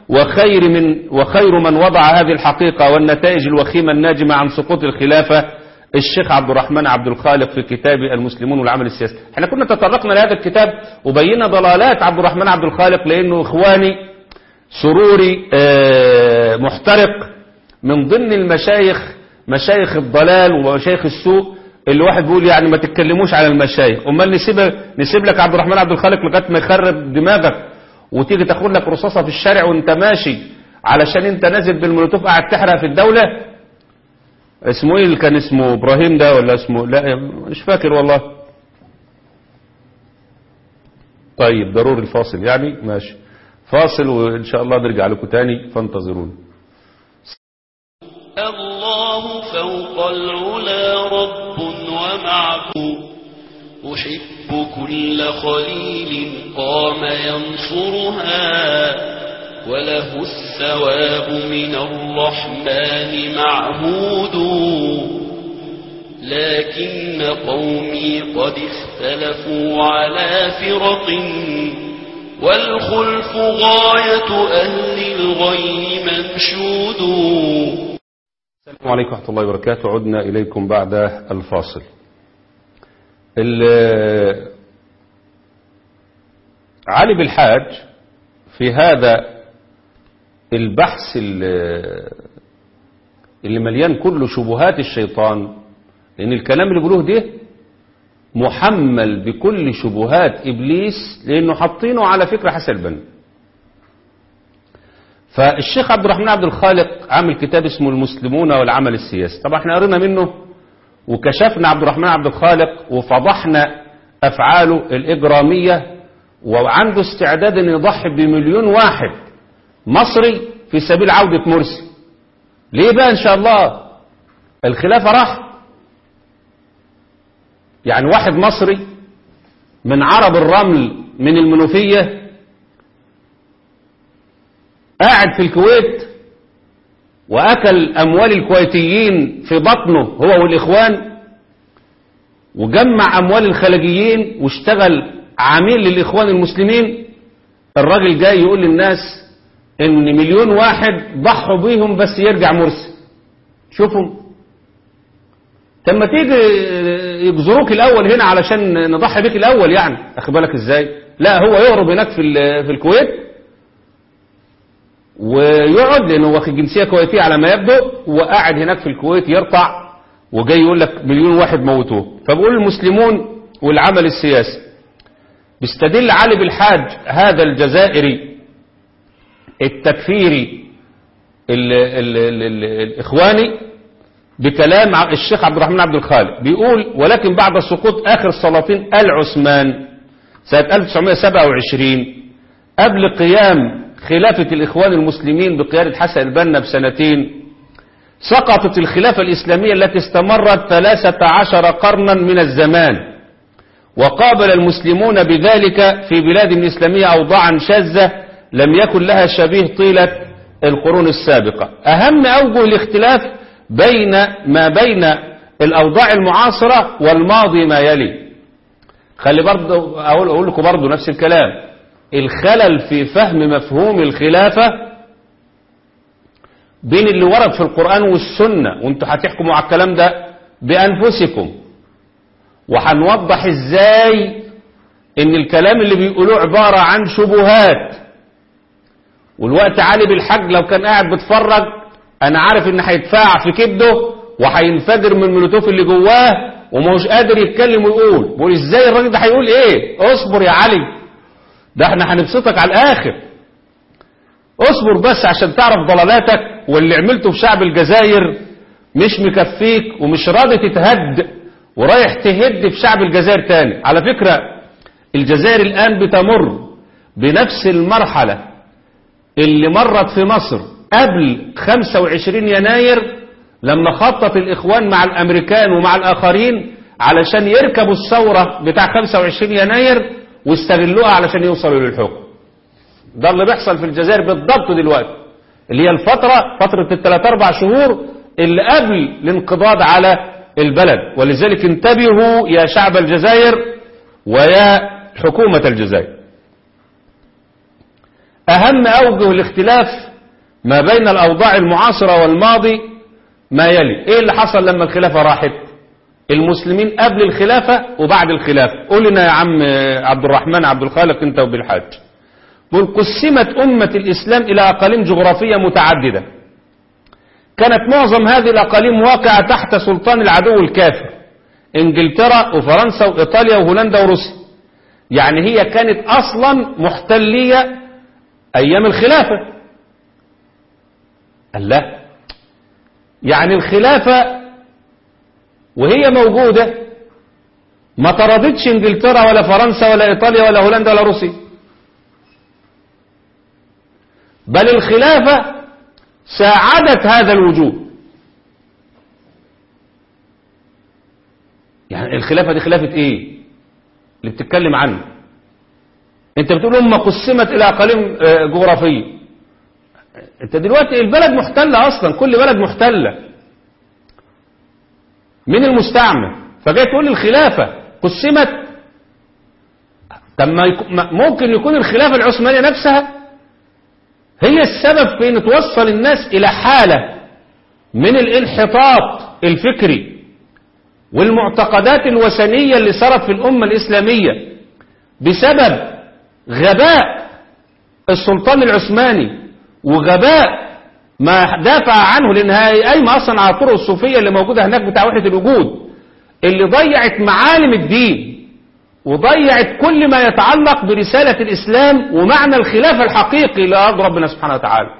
وخير من وخير من وضع هذه الحقيقة والنتائج الوخيمة الناجمة عن سقوط الخلافة الشيخ عبد الرحمن عبد الخالق في كتاب المسلمون والعمل السياسي احنا كنا تطرقنا لهذا الكتاب وبينا ضلالات عبد الرحمن عبد الخالق لانه اخواني سروري آه، محترق من ضمن المشايخ مشايخ الضلال ومشايخ السوء اللي واحد بيقول يعني ما تتكلموش على المشايخ امال نسيب نسيب لك عبد الرحمن عبد الخالق لغايه ما يخرب دماغك وتيجي تاخد لك رصاصه في الشارع وانت ماشي علشان انت نازل بالمولوتوف قاعد تحرق في الدوله اسمه ايه اللي كان اسمه ابراهيم ده ولا اسمه لا مش فاكر والله طيب ضروري الفاصل يعني ماشي فاصل وان شاء الله نرجع لكم تاني فانتظروني الله فوق العلا رب ومعبود أحب كل خليل قام ينصرها وله الثواب من الرحمن معهود لكن قومي قد اختلفوا على فرق والخلف غاية أهل الغي منشود السلام عليكم ورحمة الله وبركاته عدنا إليكم بعد الفاصل ال- علي بالحاج في هذا البحث ال- اللي مليان كله شبهات الشيطان لأن الكلام اللي بيقولوه ده محمل بكل شبهات إبليس لأنه حاطينه على فكرة حسن البنا فالشيخ عبد الرحمن عبد الخالق عامل كتاب اسمه المسلمون والعمل السياسي طبعا احنا قرينا منه وكشفنا عبد الرحمن عبد الخالق وفضحنا أفعاله الإجرامية وعنده استعداد أن يضحي بمليون واحد مصري في سبيل عودة مرسي ليه بقى إن شاء الله الخلافة راح يعني واحد مصري من عرب الرمل من المنوفية قاعد في الكويت وأكل أموال الكويتيين في بطنه هو والإخوان وجمع أموال الخليجيين واشتغل عميل للإخوان المسلمين الراجل جاي يقول للناس إن مليون واحد ضحوا بيهم بس يرجع مرسي شوفوا طب ما تيجي يجزروك الأول هنا علشان نضحي بيك الأول يعني أخد بالك إزاي لا هو يهرب هناك في ال- في الكويت ويقعد لانه واخد جنسيه كويتيه على ما يبدو وقاعد هناك في الكويت يرطع وجاي يقول لك مليون واحد موتوه فبقول المسلمون والعمل السياسي بيستدل علي بالحاج هذا الجزائري التكفيري ال ال ال ال الإخواني بكلام ع- الشيخ عبد الرحمن عبد الخالق بيقول ولكن بعد سقوط آخر سلاطين العثمان سنة 1927 قبل قيام خلافة الإخوان المسلمين بقيادة حسن البنا بسنتين سقطت الخلافة الإسلامية التي استمرت ثلاثة عشر قرنا من الزمان وقابل المسلمون بذلك في بلاد إسلامية أوضاعا شاذة لم يكن لها شبيه طيلة القرون السابقة أهم أوجه الاختلاف بين ما بين الأوضاع المعاصرة والماضي ما يلي خلي برضه أقول, أقول لكم برضه نفس الكلام الخلل في فهم مفهوم الخلافة بين اللي ورد في القرآن والسنة وانتوا هتحكموا على الكلام ده بأنفسكم وهنوضح ازاي ان الكلام اللي بيقولوه عبارة عن شبهات والوقت علي بالحج لو كان قاعد بيتفرج انا عارف ان هيتفاع في كبده وهينفجر من الملوتوف اللي جواه ومش قادر يتكلم ويقول بيقول ازاي الراجل ده هيقول ايه اصبر يا علي ده احنا هنبسطك على الاخر اصبر بس عشان تعرف ضلالاتك واللي عملته في شعب الجزائر مش مكفيك ومش راضي تتهد ورايح تهد في شعب الجزائر تاني على فكرة الجزائر الآن بتمر بنفس المرحلة اللي مرت في مصر قبل 25 يناير لما خطط الإخوان مع الأمريكان ومع الآخرين علشان يركبوا الثورة بتاع 25 يناير واستغلوها علشان يوصلوا للحكم ده اللي بيحصل في الجزائر بالضبط دلوقتي اللي هي الفترة فترة الثلاث أربع شهور اللي قبل الانقضاض على البلد ولذلك انتبهوا يا شعب الجزائر ويا حكومة الجزائر أهم أوجه الاختلاف ما بين الأوضاع المعاصرة والماضي ما يلي إيه اللي حصل لما الخلافة راحت المسلمين قبل الخلافة وبعد الخلافة قول لنا يا عم عبد الرحمن عبد الخالق انت وبالحاج قل قسمت أمة الإسلام إلى أقاليم جغرافية متعددة كانت معظم هذه الأقاليم واقعة تحت سلطان العدو الكافر انجلترا وفرنسا وإيطاليا وهولندا وروسيا يعني هي كانت أصلا محتلية أيام الخلافة قال لا يعني الخلافة وهي موجودة ما طردتش انجلترا ولا فرنسا ولا ايطاليا ولا هولندا ولا روسيا بل الخلافة ساعدت هذا الوجود يعني الخلافة دي خلافة ايه اللي بتتكلم عنه انت بتقول امة قسمت الى اقاليم آه، جغرافية انت دلوقتي البلد محتلة اصلا كل بلد محتلة من المستعمر فجاي تقول الخلافة قسمت طب ما يكون- ما- ممكن يكون الخلافة العثمانية نفسها هي السبب في ان توصل الناس الى حالة من الانحطاط الفكري والمعتقدات الوثنية اللي صارت في الأمة الإسلامية بسبب غباء السلطان العثماني وغباء ما دافع عنه لأنها قايمة أصلا على الطرق الصوفية اللي موجودة هناك بتاع وحدة الوجود اللي ضيعت معالم الدين وضيعت كل ما يتعلق برسالة الإسلام ومعنى الخلافة الحقيقي لأرض ربنا سبحانه وتعالى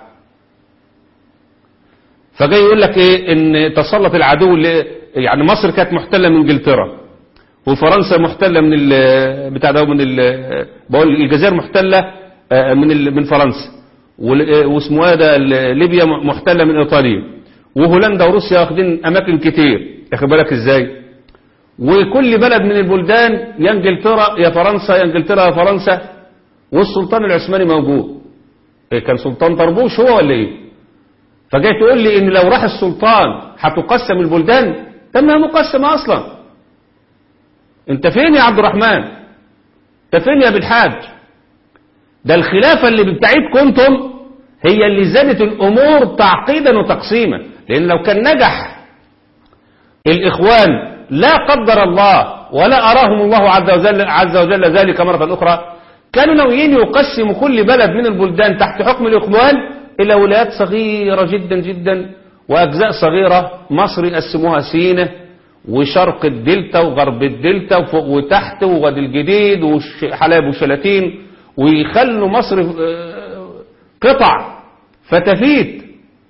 فجاي يقول لك ايه ان تسلط العدو اللي يعني مصر كانت محتله من انجلترا وفرنسا محتله من ال بتاع ده من ال بقول الجزائر محتله آه، من ال من فرنسا وال- آه، واسمه ايه ده ال- ليبيا محتله من ايطاليا وهولندا وروسيا واخدين اماكن كتير واخد بالك ازاي وكل بلد من البلدان يا انجلترا يا فرنسا يا انجلترا يا فرنسا والسلطان العثماني موجود إيه كان سلطان طربوش هو ولا ايه فجاي تقول لي ان لو راح السلطان هتقسم البلدان طب ما هي مقسمه اصلا انت فين يا عبد الرحمن انت فين يا بالحاج ده الخلافه اللي بتاعتكم انتم هي اللي زادت الامور تعقيدا وتقسيما لان لو كان نجح الاخوان لا قدر الله ولا اراهم الله عز وجل عز وجل ذلك مره اخرى كانوا ناويين يقسموا كل بلد من البلدان تحت حكم الاخوان الى ولايات صغيره جدا جدا واجزاء صغيره مصر يقسموها سينه وشرق الدلتا وغرب الدلتا وفوق وتحت ووادي الجديد وحلايب وشلاتين ويخلوا مصر آه، قطع فتفيت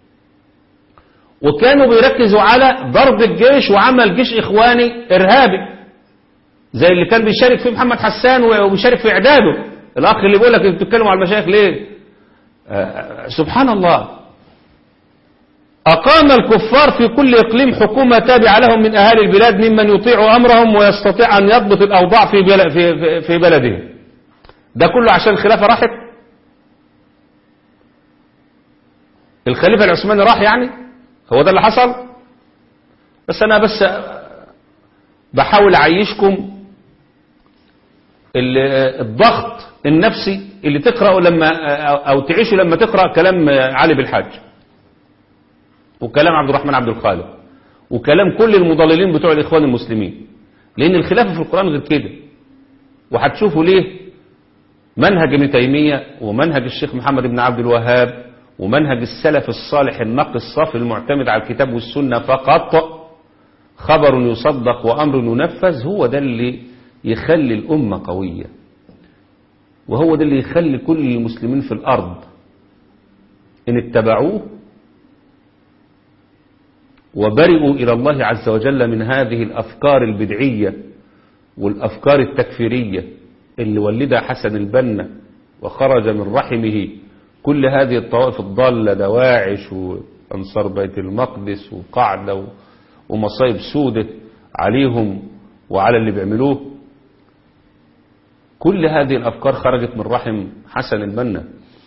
وكانوا بيركزوا على ضرب الجيش وعمل جيش إخواني إرهابي زي اللي كان بيشارك فيه محمد حسان وبيشارك في إعداده الأخ اللي بيقول لك انتوا بتتكلموا على المشايخ ليه آه، سبحان الله أقام الكفار في كل إقليم حكومة تابعة لهم من أهالي البلاد ممن يطيع أمرهم ويستطيع أن يضبط الأوضاع في بل- في في- في بلده ده كله عشان الخلافة راحت الخليفة العثماني راح يعني هو ده اللي حصل بس أنا بس بحاول أعيشكم ال- الضغط النفسي اللي تقرأه لما أو تعيشه لما تقرأ كلام علي بالحاج وكلام عبد الرحمن عبد الخالق وكلام كل المضللين بتوع الإخوان المسلمين لأن الخلافة في القرآن غير كده وهتشوفوا ليه منهج ابن تيمية ومنهج الشيخ محمد بن عبد الوهاب ومنهج السلف الصالح النقي الصافي المعتمد على الكتاب والسنة فقط خبر يصدق وأمر ينفذ هو ده اللي يخلي الأمة قوية وهو ده اللي يخلي كل المسلمين في الأرض إن اتبعوه وبرئوا إلى الله عز وجل من هذه الأفكار البدعية والأفكار التكفيرية اللي ولدها حسن البنا وخرج من رحمه كل هذه الطوائف الضالة دواعش وأنصار بيت المقدس وقعدة و- ومصايب سودة عليهم وعلى اللي بيعملوه كل هذه الأفكار خرجت من رحم حسن البنا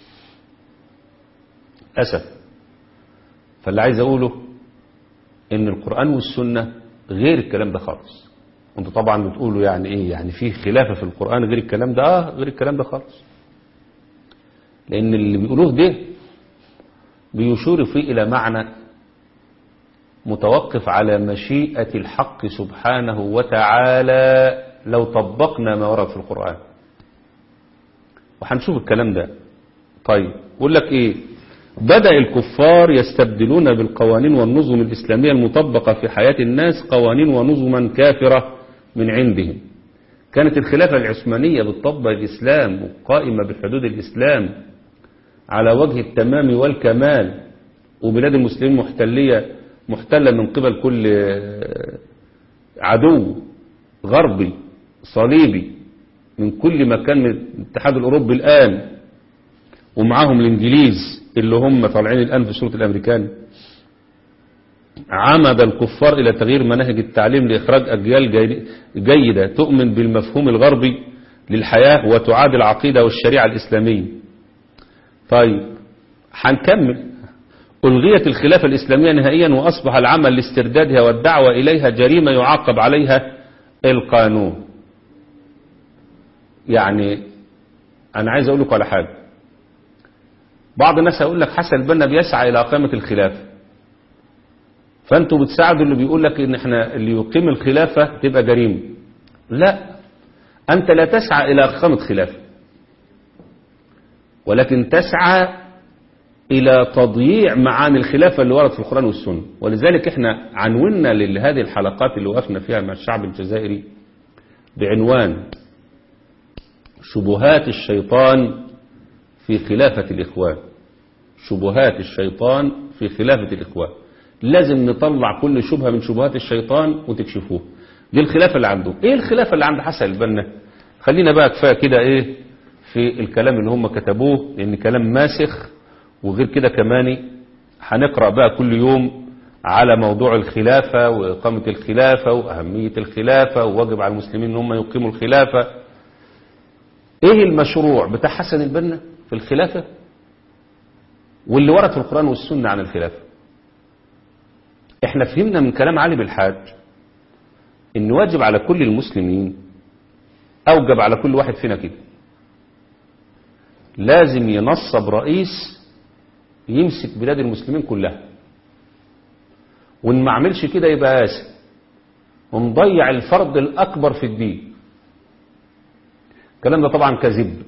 أسف فاللي عايز أقوله إن القرآن والسنة غير الكلام ده خالص انتوا طبعا بتقولوا يعني ايه يعني في خلافة في القرآن غير الكلام ده اه غير الكلام ده خالص لأن اللي بيقولوه ده بيشير فيه إلى معنى متوقف على مشيئة الحق سبحانه وتعالى لو طبقنا ما ورد في القرآن وهنشوف الكلام ده طيب يقول لك ايه بدأ الكفار يستبدلون بالقوانين والنظم الإسلامية المطبقة في حياة الناس قوانين ونظما كافرة من عندهم كانت الخلافة العثمانية بتطبق الإسلام وقائمة بحدود الإسلام على وجه التمام والكمال وبلاد المسلمين محتلية محتلة من قبل كل عدو غربي صليبي من كل مكان من الاتحاد الأوروبي الآن ومعاهم الإنجليز اللي هم طالعين الآن في صورة الأمريكان عمد الكفار إلى تغيير مناهج التعليم لإخراج أجيال جي- جيدة تؤمن بالمفهوم الغربي للحياة وتعاد العقيدة والشريعة الإسلامية طيب هنكمل ألغيت الخلافة الإسلامية نهائيا وأصبح العمل لاستردادها والدعوة إليها جريمة يعاقب عليها القانون يعني أنا عايز أقول لكم على حاجة بعض الناس هيقول لك حسن البنا بيسعى إلى إقامة الخلافة فأنتوا بتساعدوا اللي بيقول لك إن إحنا اللي يقيم الخلافة تبقى جريمة لا أنت لا تسعى إلى إقامة خلافة ولكن تسعى إلى تضييع معاني الخلافة اللي ورد في القرآن والسنة ولذلك احنا عنونا لهذه الحلقات اللي وقفنا فيها مع الشعب الجزائري بعنوان شبهات الشيطان في خلافة الإخوان شبهات الشيطان في خلافة الإخوان لازم نطلع كل شبهة من شبهات الشيطان وتكشفوها دي الخلافة اللي عنده ايه الخلافة اللي عند حسن البنا خلينا بقى كفاية كده ايه في الكلام اللي هم كتبوه لان كلام ماسخ وغير كده كمان هنقرأ بقى كل يوم على موضوع الخلافة وإقامة الخلافة وأهمية الخلافة وواجب على المسلمين ان هم يقيموا الخلافة ايه المشروع بتاع حسن البنا في الخلافة واللي ورد في القرآن والسنة عن الخلافة احنا فهمنا من كلام علي بالحاج ان واجب على كل المسلمين اوجب على كل واحد فينا كده لازم ينصب رئيس يمسك بلاد المسلمين كلها وان ما عملش كده يبقى قاسي ومضيع الفرض الاكبر في الدين الكلام ده طبعا كذب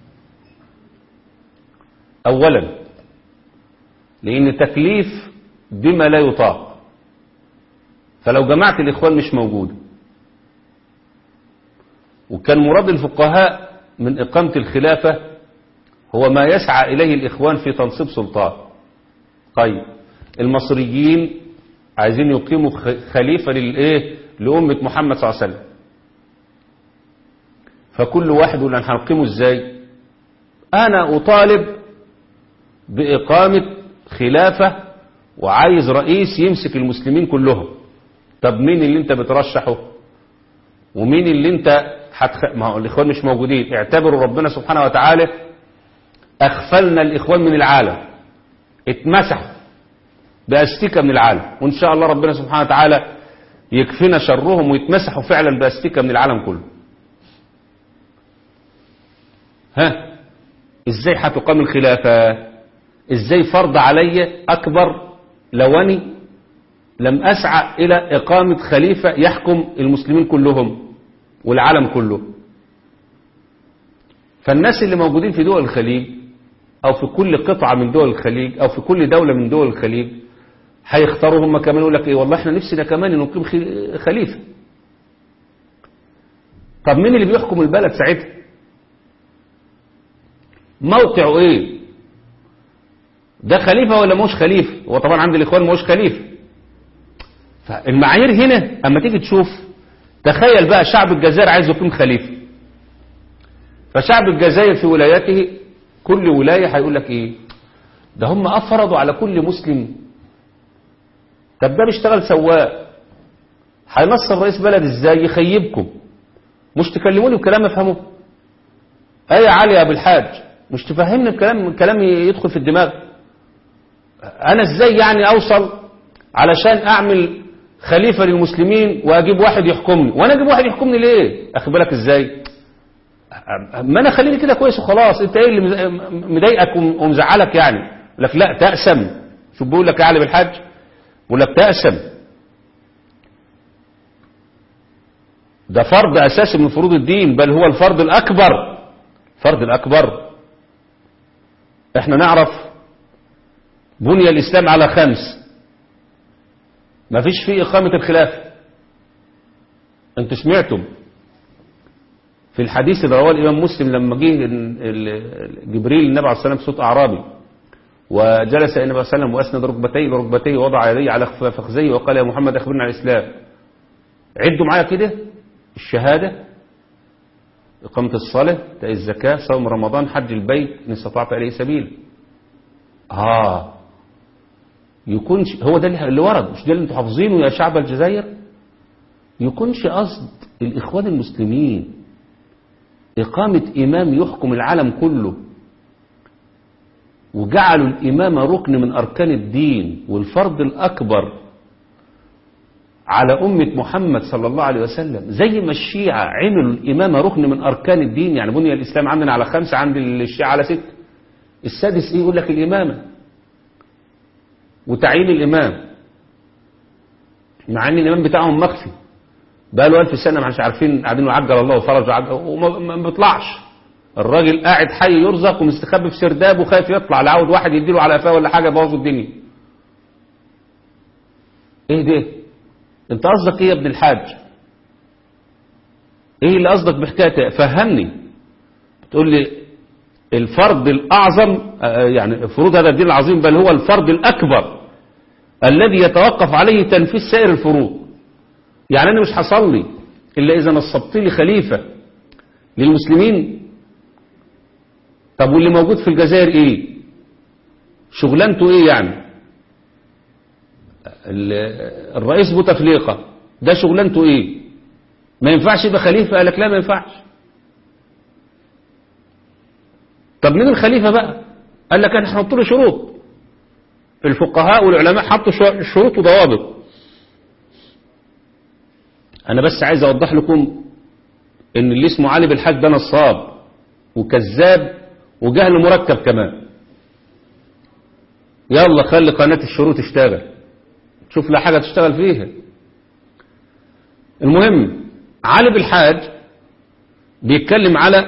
اولا لان تكليف بما لا يطاق فلو جماعة الإخوان مش موجودة وكان مراد الفقهاء من إقامة الخلافة هو ما يسعى إليه الإخوان في تنصيب سلطان طيب المصريين عايزين يقيموا خليفة للإيه لأمة محمد صلى الله عليه وسلم فكل واحد يقول أنا هنقيمه إزاي أنا أطالب بإقامة خلافة وعايز رئيس يمسك المسلمين كلهم طب مين اللي انت بترشحه ومين اللي انت هتخ... ما هو الاخوان مش موجودين اعتبروا ربنا سبحانه وتعالى اغفلنا الاخوان من العالم اتمسحوا باستيكه من العالم وان شاء الله ربنا سبحانه وتعالى يكفينا شرهم ويتمسحوا فعلا باستيكه من العالم كله ها ازاي هتقام الخلافه ازاي فرض علي اكبر لو اني لم أسعى إلى إقامة خليفة يحكم المسلمين كلهم والعالم كله فالناس اللي موجودين في دول الخليج أو في كل قطعة من دول الخليج أو في كل دولة من دول الخليج هيختاروا هم كمان يقول لك إيه والله إحنا نفسنا كمان نقيم خليفة طب مين اللي بيحكم البلد ساعتها موقعه إيه ده خليفة ولا مش خليفة هو طبعا عند الإخوان مش خليفة فالمعايير هنا اما تيجي تشوف تخيل بقى شعب الجزائر عايز يكون خليفة فشعب الجزائر في ولاياته كل ولاية هيقول لك ايه ده هم افرضوا على كل مسلم طب ده بيشتغل سواق هينصب رئيس بلد ازاي يخيبكم مش تكلموني بكلام افهمه ايه علي يا ابو الحاج مش تفهمني بكلام الكلام يدخل في الدماغ انا ازاي يعني اوصل علشان اعمل خليفة للمسلمين واجيب واحد يحكمني وانا اجيب واحد يحكمني ليه اخد بالك ازاي ما انا خليني كده كويس وخلاص انت ايه اللي مز- مضايقك وم- ومزعلك يعني يقول لك لا تأسم شو بيقول لك يا علي بالحج بيقول لك تأسم ده فرض اساسي من فروض الدين بل هو الفرض الاكبر فرض الاكبر احنا نعرف بني الاسلام على خمس ما فيش فيه اقامة الخلافة انتوا سمعتم في الحديث اللي رواه الإمام مسلم لما جه ال- ال- جبريل النبي عليه الصلاة والسلام بصوت أعرابي وجلس النبي صلى الله عليه وسلم وأسند ركبتيه لركبتيه ووضع يديه على خف- فخذيه وقال يا محمد أخبرنا عن الإسلام عدوا معايا كده الشهادة إقامة الصلاة تأي الزكاة صوم رمضان حج البيت إن استطعت إليه سبيل آه يكونش هو ده اللي اللي ورد مش ده اللي انتوا حافظينه يا شعب الجزائر يكونش قصد الإخوان المسلمين إقامة إمام يحكم العالم كله وجعلوا الإمامة ركن من أركان الدين والفرض الأكبر على أمة محمد صلى الله عليه وسلم زي ما الشيعة عملوا الإمامة ركن من أركان الدين يعني بني الإسلام عندنا على خمسة عند الشيعة على ست السادس إيه يقول لك الإمامة وتعيين الإمام مع أن الإمام بتاعهم مخفي بقى له ألف سنة مش عارفين قاعدين يعجل الله وفرج وعجل وما ما بيطلعش الراجل قاعد حي يرزق ومستخبي في سرداب وخايف يطلع لا عاوز واحد يديله على قفاه ولا حاجة يبوظ الدنيا ايه ده انت قصدك ايه يا ابن الحاج ايه اللي قصدك بحكايه فهمني تقول لي الفرض الاعظم آه، يعني فروض هذا الدين العظيم بل هو الفرض الاكبر الذي يتوقف عليه تنفيذ سائر الفروض يعني انا مش هصلي الا اذا نصبت لي خليفه للمسلمين طب واللي موجود في الجزائر ايه شغلانته ايه يعني ال- الرئيس بوتفليقه ده شغلانته ايه ما ينفعش يبقى خليفه قال لك لا ما ينفعش طب مين الخليفه بقى قال لك احنا هنحط له شروط الفقهاء والعلماء حطوا شو- شروط وضوابط انا بس عايز اوضح لكم ان اللي اسمه علي بالحاج ده نصاب وكذاب وجهل مركب كمان يلا خلي قناة الشروط تشتغل شوف لها حاجة تشتغل فيها المهم علي بالحاج بيتكلم على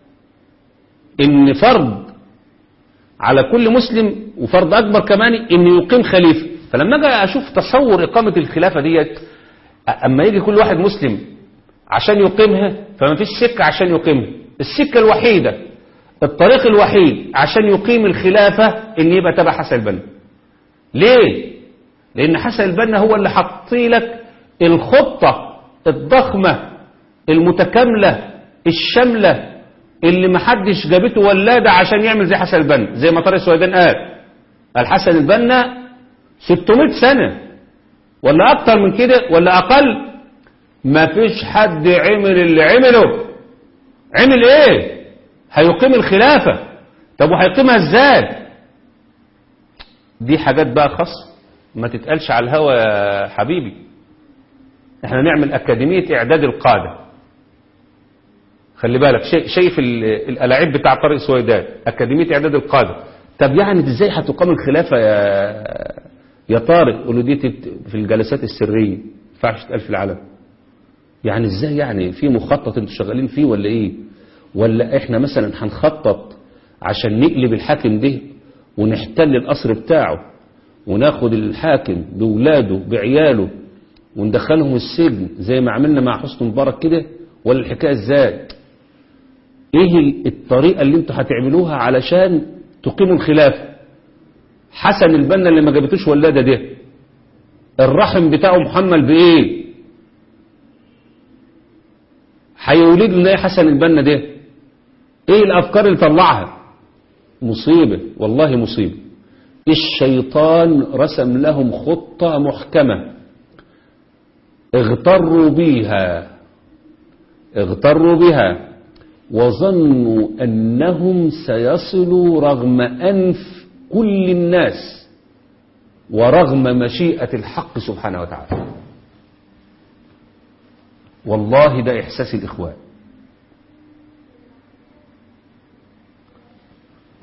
ان فرض على كل مسلم وفرض اكبر كمان انه يقيم خليفة فلما اجي اشوف تصور اقامة الخلافة ديت اما يجي كل واحد مسلم عشان يقيمها فما فيش سكة عشان يقيمها السكة الوحيدة الطريق الوحيد عشان يقيم الخلافة ان يبقى تبع حسن البنا ليه لان حسن البنا هو اللي حط لك الخطة الضخمة المتكاملة الشاملة اللي محدش جابته ولادة عشان يعمل زي حسن البنا زي ما طارق السويدان قال الحسن البنا 600 سنة ولا اكتر من كده ولا اقل ما فيش حد عمل اللي عمله عمل ايه هيقيم الخلافة طب وهيقيمها ازاي دي حاجات بقى خاصة ما تتقالش على الهوا يا حبيبي احنا نعمل اكاديمية اعداد القادة خلي بالك شا- شايف ال- الالاعيب بتاع طارق سويدان اكاديمية اعداد القادة طب يعني ازاي هتقام الخلافة يا يا طارق قولوا دي تت- في الجلسات السرية ما ينفعش تتقال في العلن يعني ازاي يعني في مخطط انتوا شغالين فيه ولا ايه ولا احنا مثلا هنخطط عشان نقلب الحاكم ده ونحتل القصر بتاعه وناخد الحاكم بولاده بعياله وندخلهم السجن زي ما عملنا مع حسن مبارك كده ولا الحكايه ازاي ايه ال- الطريقه اللي انتوا هتعملوها علشان تقيموا الخلافه حسن البنا اللي ما جابتوش ولاده ده الرحم بتاعه محمل بايه هيولد لنا ايه حسن البنا ده ايه الافكار اللي طلعها مصيبة والله مصيبة الشيطان رسم لهم خطة محكمة اغتروا بيها اغتروا بها وظنوا أنهم سيصلوا رغم أنف كل الناس ورغم مشيئة الحق سبحانه وتعالى والله ده إحساس الإخوان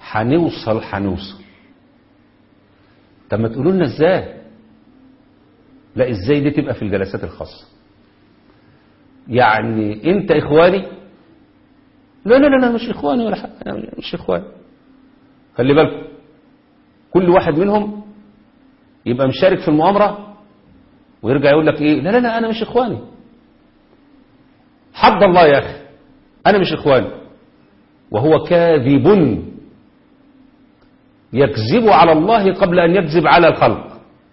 هنوصل هنوصل طب ما تقولوا لنا ازاي لا ازاي دي تبقى في الجلسات الخاصة يعني انت اخواني لا لا لا لا مش اخواني ولا حاجة أنا مش اخواني خلي بالكم كل واحد منهم يبقى مشارك في المؤامرة ويرجع يقول لك ايه لا لا لا انا مش اخواني حد الله يا اخي انا مش اخواني وهو كاذب يكذب على الله قبل ان يكذب على الخلق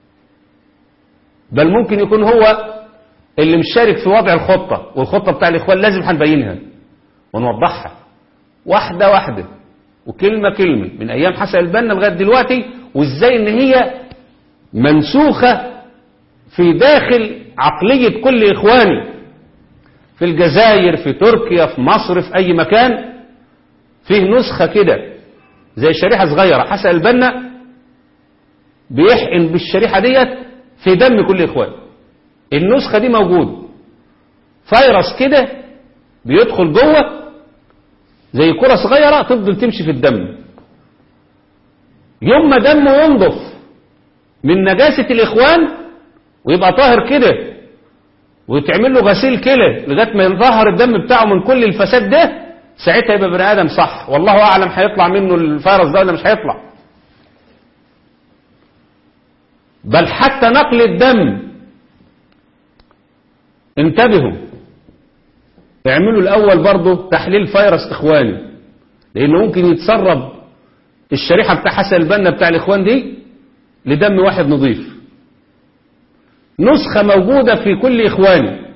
بل ممكن يكون هو اللي مشارك في وضع الخطة والخطة بتاع الإخوان لازم هنبينها ونوضحها واحدة واحدة وكلمة كلمة من أيام حسن البنا لغاية دلوقتي وإزاي إن هي منسوخة في داخل عقلية كل إخواني في الجزائر في تركيا في مصر في أي مكان فيه نسخة كده زي شريحة صغيرة حسن البنا بيحقن بالشريحة ديت في دم كل إخوان النسخة دي موجود فيروس كده بيدخل جوه زي كرة صغيرة تفضل تمشي في الدم يوم ما دمه ينضف من نجاسة الإخوان ويبقى طاهر كده ويتعمل له غسيل كلى لغاية ما ينطهر الدم بتاعه من كل الفساد ده ساعتها يبقى بني آدم صح والله أعلم هيطلع منه الفيروس ده ولا مش هيطلع بل حتى نقل الدم انتبهوا اعملوا الأول برضه تحليل فيروس إخواني لأنه ممكن يتسرب الشريحة بتاع حسن البنا بتاع الإخوان دي لدم واحد نظيف نسخة موجودة في كل إخواني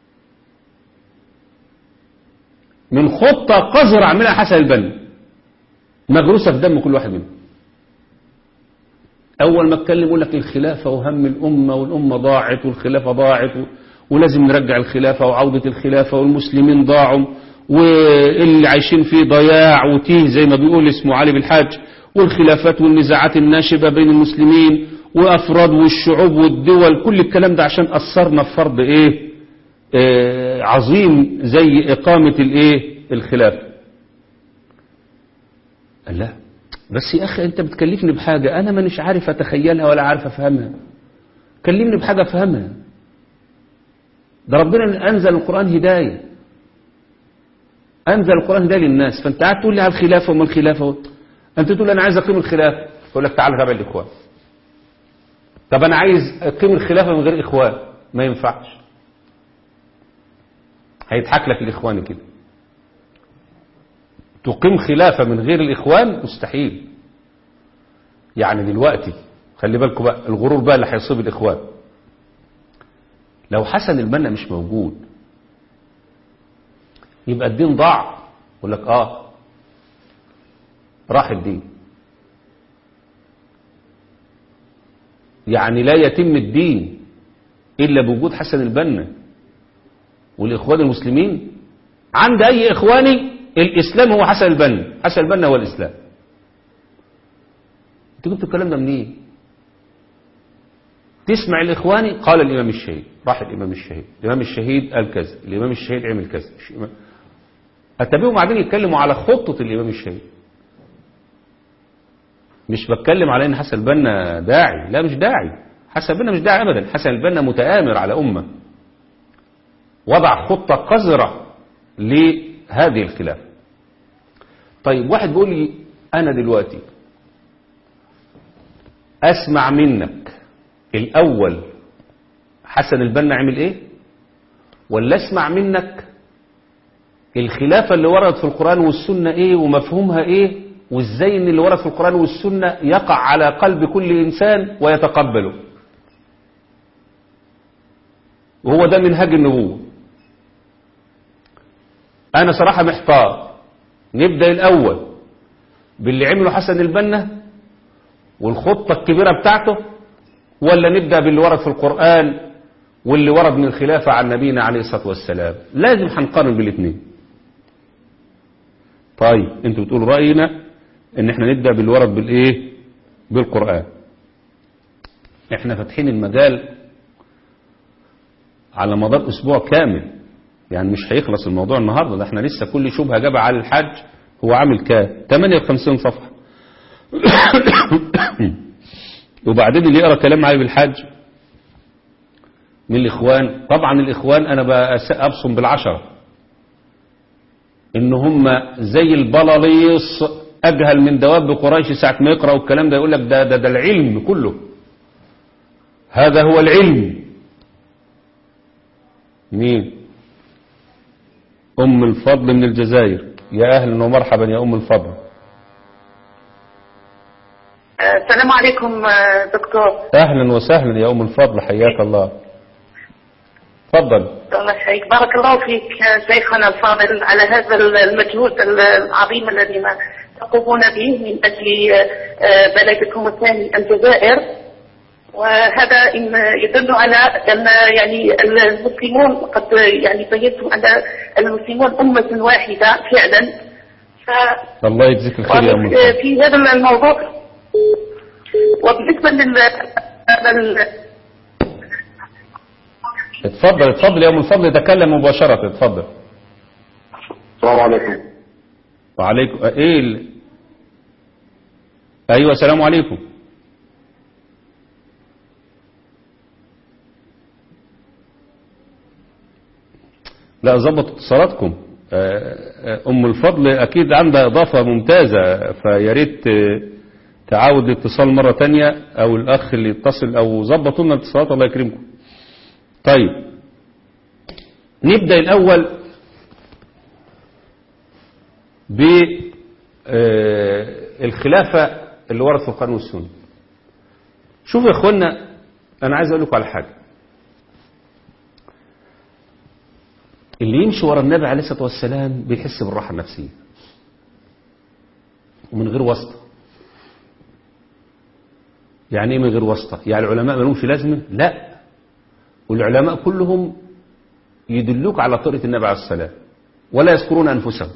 من خطة قذرة عملها حسن البنا مغروسة في دم كل واحد منهم أول ما اتكلم يقول لك الخلافة وهم الأمة والأمة ضاعت والخلافة ضاعت ولازم نرجع الخلافة وعودة الخلافة والمسلمين ضاعوا واللي عايشين فيه ضياع وتيه زي ما بيقول اسمه علي بالحاج والخلافات والنزاعات الناشبة بين المسلمين وأفراد والشعوب والدول كل الكلام ده عشان أثرنا في فرض إيه آه عظيم زي إقامة الإيه الخلافة قال لا بس يا أخي أنت بتكلفني بحاجة أنا مانيش عارف أتخيلها ولا عارف أفهمها كلمني بحاجة أفهمها ده ربنا أنزل القرآن هداية أنزل القرآن هداية للناس فأنت قاعد تقول لي على الخلافة وما الخلافة أنت تقول أنا عايز أقيم الخلافة يقول لك تعالى تابع الإخوان طب أنا عايز أقيم الخلافة من غير إخوان ما ينفعش هيضحك لك الإخوان كده تقيم خلافة من غير الإخوان مستحيل يعني دلوقتي خلي بالكم بقى الغرور بقى اللي هيصيب الإخوان لو حسن البنا مش موجود يبقى الدين ضاع يقول لك اه راح الدين يعني لا يتم الدين إلا بوجود حسن البنا والإخوان المسلمين عند أي إخواني الإسلام هو حسن البنا حسن البنا هو الإسلام انت جبت الكلام ده منين تسمع الإخواني قال الإمام الشهيد راح الإمام الشهيد الإمام الشهيد قال كذا الإمام الشهيد عمل كذا أتبعهم بعدين يتكلموا على خطة الإمام الشهيد مش بتكلم على ان حسن البنا داعي لا مش داعي حسن البنا مش داعي ابدا حسن البنا متآمر على امه وضع خطة قذرة لهذه الخلافة طيب واحد بيقول لي انا دلوقتي اسمع منك الاول حسن البنا عمل ايه ولا اسمع منك الخلافة اللي وردت في القرآن والسنة ايه ومفهومها ايه وازاي ان اللي ورد في القرآن والسنة يقع على قلب كل انسان ويتقبله وهو ده منهج النبوة انا صراحة محتار نبدأ الاول باللي عمله حسن البنا والخطة الكبيرة بتاعته ولا نبدأ باللي ورد في القرآن واللي ورد من الخلافة عن نبينا عليه الصلاة والسلام لازم هنقارن بالاثنين طيب انتوا بتقولوا رأينا ان احنا نبدأ بالورد بالايه بالقرآن احنا فاتحين المجال على مدار اسبوع كامل يعني مش هيخلص الموضوع النهاردة ده احنا لسه كل شبهة جابها على الحج هو عامل كام 58 صفحة وبعدين اللي يقرأ كلام علي بالحاج من الإخوان طبعا الإخوان أنا بأس- أبصم بالعشرة إن هم زي البلاليص أجهل من دواب قريش ساعة ما يقرأوا الكلام ده يقول لك ده, ده, ده العلم كله هذا هو العلم مين أم الفضل من الجزائر يا أهلا ومرحبا يا أم الفضل السلام عليكم آه، دكتور أهلا وسهلا يا أم الفضل حياك الله تفضل الله يحييك بارك الله فيك يا شيخنا الفاضل على هذا المجهود العظيم الذي ما تقومون به من أجل آه، بلدكم الثاني الجزائر وهذا إن يدل على أن يعني المسلمون قد يعني بينتم أن المسلمون أمة واحدة فعلا ف الله يجزيك الخير يا أم الفضل في هذا الموضوع وبالنسبة لل لل- اتفضل اتفضل يا أم الفضل تكلم مباشرة اتفضل السلام عليكم وعليكم ايه ال... ايوه السلام عليكم لا ظبط اتصالاتكم آه، آه، ام الفضل اكيد عندها اضافه ممتازه فيا ريت آه، تعاود الاتصال مره تانية او الاخ اللي يتصل او ظبطوا لنا الاتصالات الله يكرمكم طيب نبدا الاول بالخلافة اللي ورد في القرآن والسنة شوفوا يا اخوانا انا عايز اقول لكم على حاجة اللي يمشي ورا النبي عليه الصلاة والسلام بيحس بالراحة النفسية ومن غير واسطة يعني ايه من غير واسطة يعني العلماء ما لهمش لازمة لا والعلماء كلهم يدلوك على طريقة النبي عليه الصلاة والسلام ولا يذكرون أنفسهم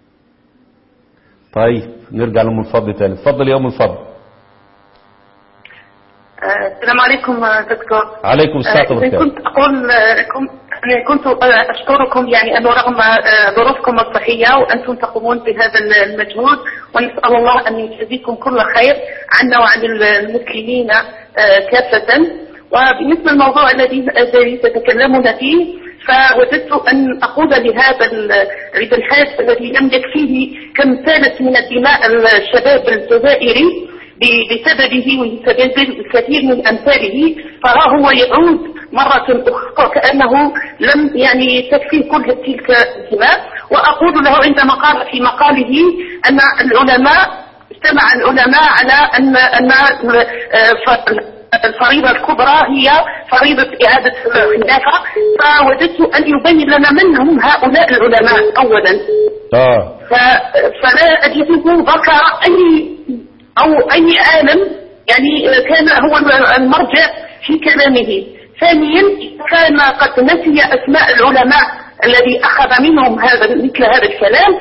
طيب نرجع لأم الفضل تاني اتفضل يا أم الفضل آه، السلام عليكم آه، دكتور عليكم السلام آه، إذا وبركاته كنت أقول آه، كم- يعني كنت آه، أشكركم يعني أنه رغم آه، ظروفكم الصحية وأنتم تقومون بهذا المجهود ونسأل الله أن يجزيكم كل خير عنا وعن المسلمين آه، كافة وبالنسبة للموضوع الذي الذي تتكلمون فيه فوددت أن أقول لهذا ال- ابن الحاج الذي يملك فيه كم سالت من الدماء الشباب الجزائري ب- بسببه وبسبب الكثير من أمثاله فها هو يعود مرة أخرى كأنه لم يعني تكفي كل تلك الدماء وأقول له عندما قال في مقاله أن العلماء اجتمع العلماء على أن أن آه، ف- الفريضة الكبرى هي فريضة إعادة الخلافة فوددت أن يبين لنا من هم هؤلاء العلماء أولا اه ف- فلا أجده ذكر أي أو أي عالم يعني كان هو المرجع في كلامه ثانيا كان قد نسي أسماء العلماء الذي أخذ منهم هذا مثل هذا الكلام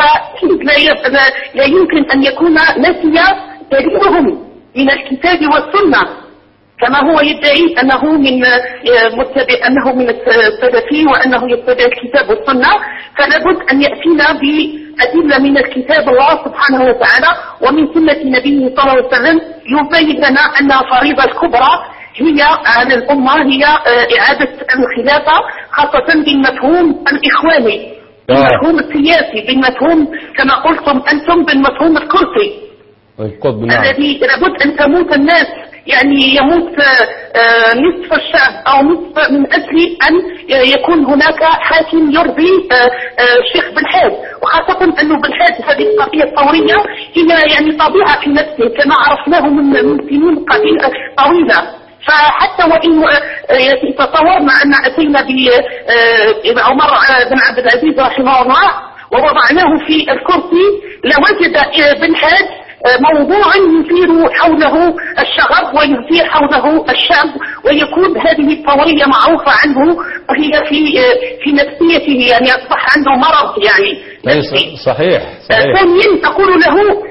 فلا ي- لا- لا يمكن أن يكون نسي دليلهم من الكتاب والسنة كما هو يدعي أنه من آه، متبع أنه من السلفي وأنه يتبع الكتاب والسنة فلابد أن يأتينا بأدلة من الكتاب الله سبحانه وتعالى ومن سنة نبيه صلى الله عليه وسلم يبين لنا أن الفريضة الكبرى هي على الأمة هي آه، إعادة الخلافة خاصة بالمفهوم الإخواني آه. بالمفهوم السياسي بالمفهوم كما قلتم أنتم بالمفهوم الكرسي القطب نعم الذي لابد أن تموت الناس يعني يموت آه، آه، نصف الشعب أو نصف من أجل أن يكون هناك حاكم يرضي آه، آه، الشيخ بن حاج وخاصة أنه بن حاج هذه القضية الثورية هي يعني طبيعة في نفسه كما عرفناه من من سنين قليلة طويلة فحتى وإن آه، آه، تصورنا أن أتينا بعمر بن عبد العزيز رحمه الله ووضعناه في الكرسي لوجد آه، بن حاج موضوع يثير حوله الشغب ويثير حوله الشاب ويكون هذه الطورية معروفة عنه وهي في في نفسيته يعني أصبح عنده مرض يعني أي نفسي. ص- صحيح آه، صحيح ثانيا أقول له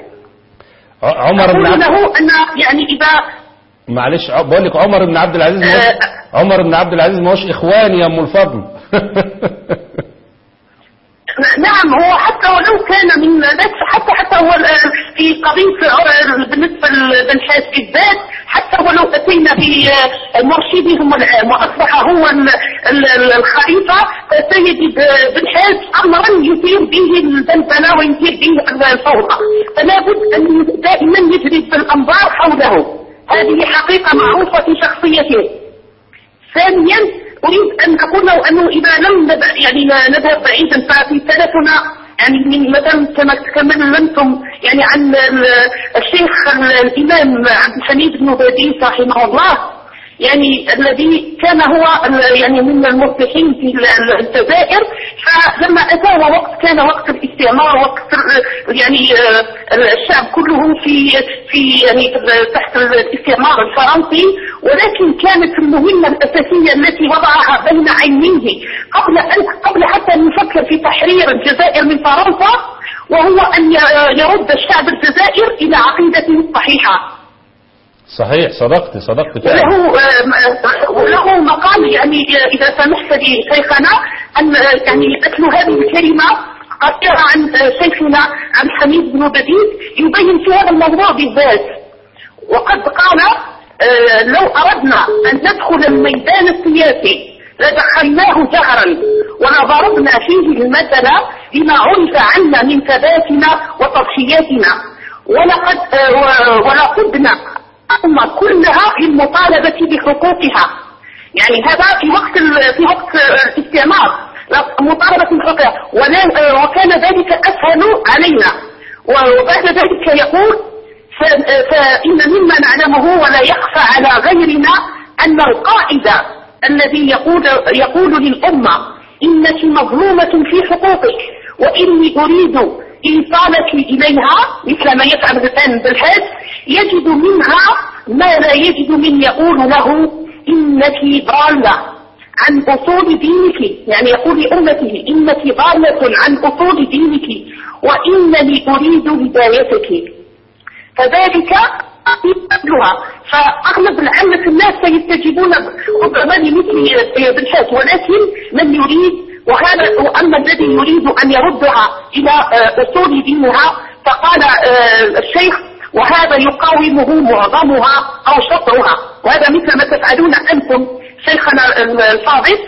ع- عمر بن أقول عبد له أن يعني إذا معلش ع- بقول لك عمر بن عبد العزيز ما هوش- عمر بن عبد العزيز ما هوش اخواني يا ام الفضل نعم هو حتى ولو كان من نفس حتى حتى هو ال- في قضية ال- بالنسبة لبن حاج بالذات حتى ولو أتينا بمرشدهم العام وأصبح هو ال- ال- ال- الخليفة سيجد بن حاج أمرا يثير به البلبلة ويثير به الفوضى فلا بد أن دائما يجري الأنظار حوله هذه حقيقة معروفة في شخصيته ثانيا اريد ان اقول له انه اذا لم نب... يعني لا نذهب بعيدا ففي سلفنا يعني من مثلا كما تكلمتم يعني عن ال- الشيخ ال- الامام عبد الحميد بن باديس رحمه الله يعني الذي كان هو ال- يعني من المصلحين في ال- الجزائر فلما اتاه وقت كان وقت الاستعمار وقت ال- يعني آه، الشعب كله في في يعني تحت الاستعمار الفرنسي ولكن كانت المهمة الأساسية التي وضعها بين عينيه قبل أن قبل حتى أن يفكر في تحرير الجزائر من فرنسا وهو أن ي- يرد الشعب الجزائر إلى عقيدته الصحيحة صحيح صدقت صدقت فعلا وله آه، وله مقال يعني آه، إذا سمحت لي شيخنا أن آه، يعني أتلو هذه الكلمة قصيرة عن آه، شيخنا عبد الحميد بن بديد يبين في هذا الموضوع بالذات وقد قال آه، لو أردنا أن ندخل الميدان السياسي لدخلناه جهرا ولضربنا فيه المثل بما عرف عنا من ثباتنا وتضحياتنا ولقد آه، و- ولقدنا الأمة كلها للمطالبة بحقوقها يعني هذا في وقت ال- في وقت آه، الاستعمار لا- مطالبة بحقوقها ولا- آه، وكان ذلك أسهل علينا وبعد ذلك يقول ف- فإن مما نعلمه ولا يخفى على غيرنا أن القائد الذي يقول يقول للأمة إنك مظلومة في حقوقك وإني أريد إيصالك إليها مثل ما يفعل الآن بالحاج يجد منها ما لا يجد من يقول له إنك ضالة عن أصول دينك يعني يقول لأمته إنك ضالة عن أصول دينك وإنني أريد هدايتك فذلك قبلها فأغلب العامة الناس سيستجيبون ربما لمثل بالحاج ولكن من يريد وهذا وأما الذي يريد أن يردها إلى آه، أصول دينها فقال آه، الشيخ وهذا يقاومه معظمها أو شطرها وهذا مثل ما تفعلون أنتم شيخنا الفاضل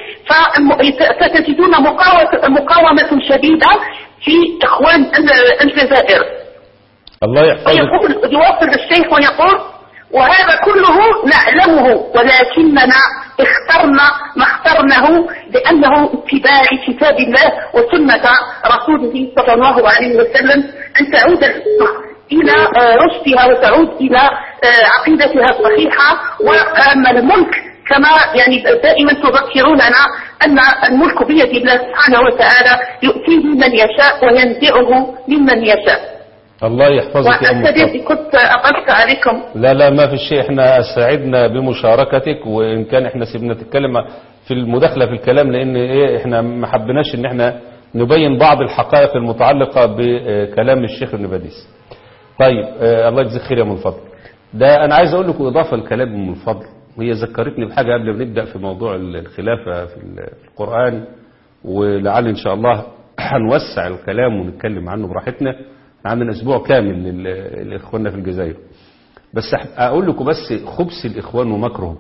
فتجدون مقاومة, مقاومة شديدة في إخوان الجزائر الله يحفظك ويقول يواصل الشيخ ويقول وهذا كله نعلمه ولكننا اخترنا ما اخترناه لأنه اتباع كتاب الله وسنة رسوله صلى الله عليه وسلم أن تعود الأمة إلى آه، رشدها وتعود إلى آه، عقيدتها الصحيحة وأما الملك كما يعني دائما تذكروننا أن الملك بيد الله سبحانه وتعالى يؤتيه من يشاء وينزعه ممن يشاء الله يحفظك يا أم وأعتذر الفضل. إن كنت أطلت عليكم لا لا ما في شيء احنا سعدنا بمشاركتك وان كان احنا سيبنا تتكلم في المداخله في الكلام لان ايه احنا ما حبيناش ان احنا نبين بعض الحقائق المتعلقه بكلام الشيخ ابن باديس. طيب آه الله يجزيك خير يا ام الفضل. ده انا عايز اقول لكم اضافه لكلام ام الفضل وهي ذكرتني بحاجه قبل ما نبدا في موضوع الخلافه في القران ولعل ان شاء الله هنوسع الكلام ونتكلم عنه براحتنا عندنا اسبوع كامل لل- لاخواننا في الجزائر. بس اقول لكم بس خبث الاخوان ومكرهم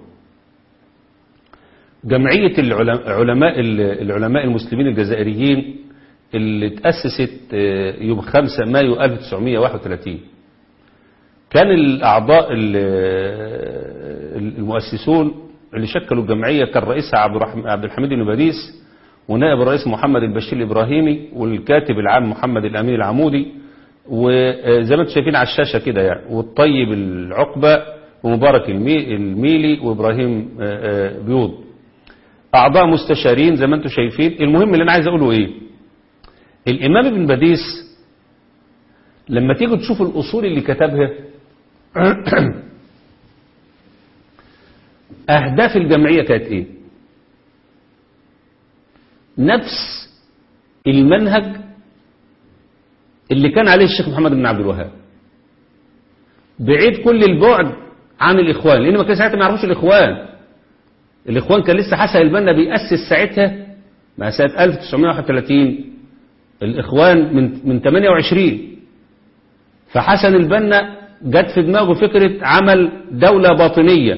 جمعية العلم- علماء العلماء المسلمين الجزائريين اللي تأسست آه، يوم 5 مايو 1931 كان الأعضاء ال- المؤسسون اللي شكلوا الجمعية كان رئيسها عبد الرحم- عبد الحميد بن باديس ونائب الرئيس محمد البشير الإبراهيمي والكاتب العام محمد الأمين العمودي وزي ما انتم شايفين على الشاشة كده يعني والطيب العقبة ومبارك المي- الميلي وإبراهيم آه، آه، بيوض أعضاء مستشارين زي ما انتم شايفين المهم اللي أنا عايز أقوله إيه الإمام ابن باديس لما تيجوا تشوفوا الأصول اللي كتبها أهداف الجمعية كانت إيه نفس المنهج اللي كان عليه الشيخ محمد بن عبد الوهاب بعيد كل البعد عن الإخوان لأن ما كان ساعتها ما يعرفوش الإخوان الإخوان كان لسه حسن البنا بيأسس ساعتها ما سنة 1931 الإخوان من من 28 فحسن البنا جت في دماغه فكرة عمل دولة باطنية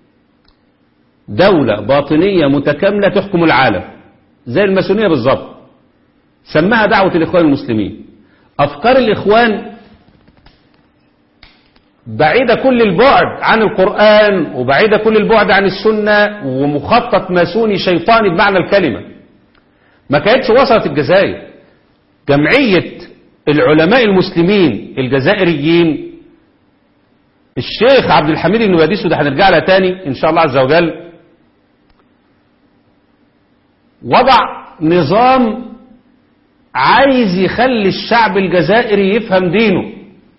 دولة باطنية متكاملة تحكم العالم زي الماسونية بالظبط سماها دعوة الإخوان المسلمين أفكار الإخوان بعيدة كل البعد عن القرآن وبعيدة كل البعد عن السنة ومخطط ماسوني شيطاني بمعنى الكلمة ما كانتش وصلت الجزائر جمعية العلماء المسلمين الجزائريين الشيخ عبد الحميد بن باديس وده هنرجع لها تاني ان شاء الله عز وجل وضع نظام عايز يخلي الشعب الجزائري يفهم دينه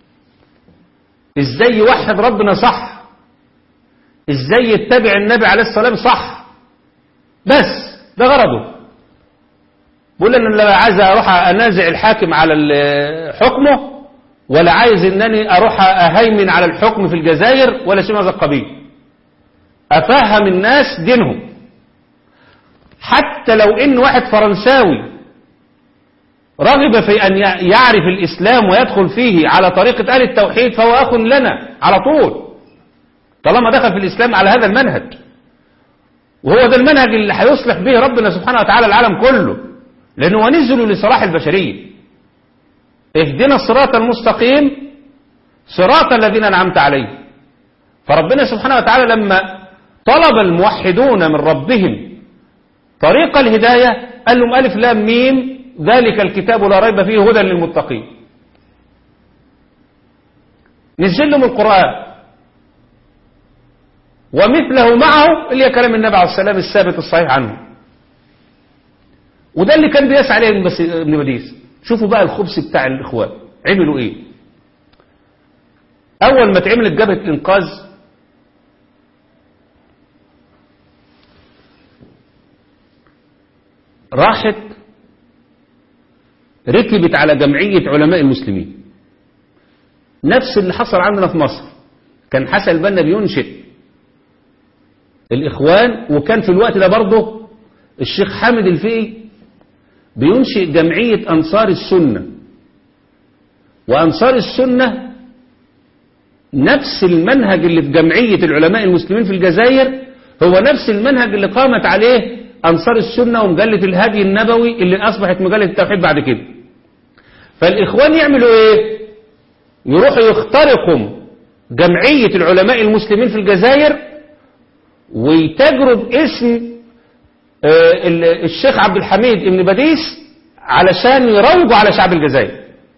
ازاي يوحد ربنا صح ازاي يتبع النبي عليه الصلاة والسلام صح بس ده غرضه بقول انا لا عايز اروح انازع الحاكم على ال- حكمه ولا عايز انني اروح اهيمن على الحكم في الجزائر ولا شيء من هذا القبيل افهم الناس دينهم حتى لو ان واحد فرنساوي رغب في ان ي- يعرف الاسلام ويدخل فيه على طريقة اهل التوحيد فهو اخ لنا على طول طالما دخل في الاسلام على هذا المنهج وهو ده المنهج اللي هيصلح به ربنا سبحانه وتعالى العالم كله لأنه هو نزل لصلاح البشرية اهدنا الصراط المستقيم صراط الذين أنعمت عليهم فربنا سبحانه وتعالى لما طلب الموحدون من ربهم طريق الهداية قال لهم ألف لام ميم ذلك الكتاب لا ريب فيه هدى للمتقين نزل لهم القرآن ومثله معه اللي هي كلام النبي عليه السلام الثابت الصحيح عنه وده اللي كان بيسعى عليه ابن بس- ابن بديس شوفوا بقى الخبز بتاع الاخوان عملوا ايه اول ما اتعملت جبهه انقاذ راحت ركبت على جمعيه علماء المسلمين نفس اللي حصل عندنا في مصر كان حسن البنا بينشئ الإخوان وكان في الوقت ده برضه الشيخ حامد الفقي بينشئ جمعية أنصار السنة وأنصار السنة نفس المنهج اللي في جمعية العلماء المسلمين في الجزائر هو نفس المنهج اللي قامت عليه أنصار السنة ومجلة الهدي النبوي اللي أصبحت مجلة التوحيد بعد كده فالإخوان يعملوا إيه يروحوا يخترقوا جمعية العلماء المسلمين في الجزائر ويتاجروا باسم آه، ال- الشيخ عبد الحميد ابن بديس علشان يروجوا على شعب الجزائر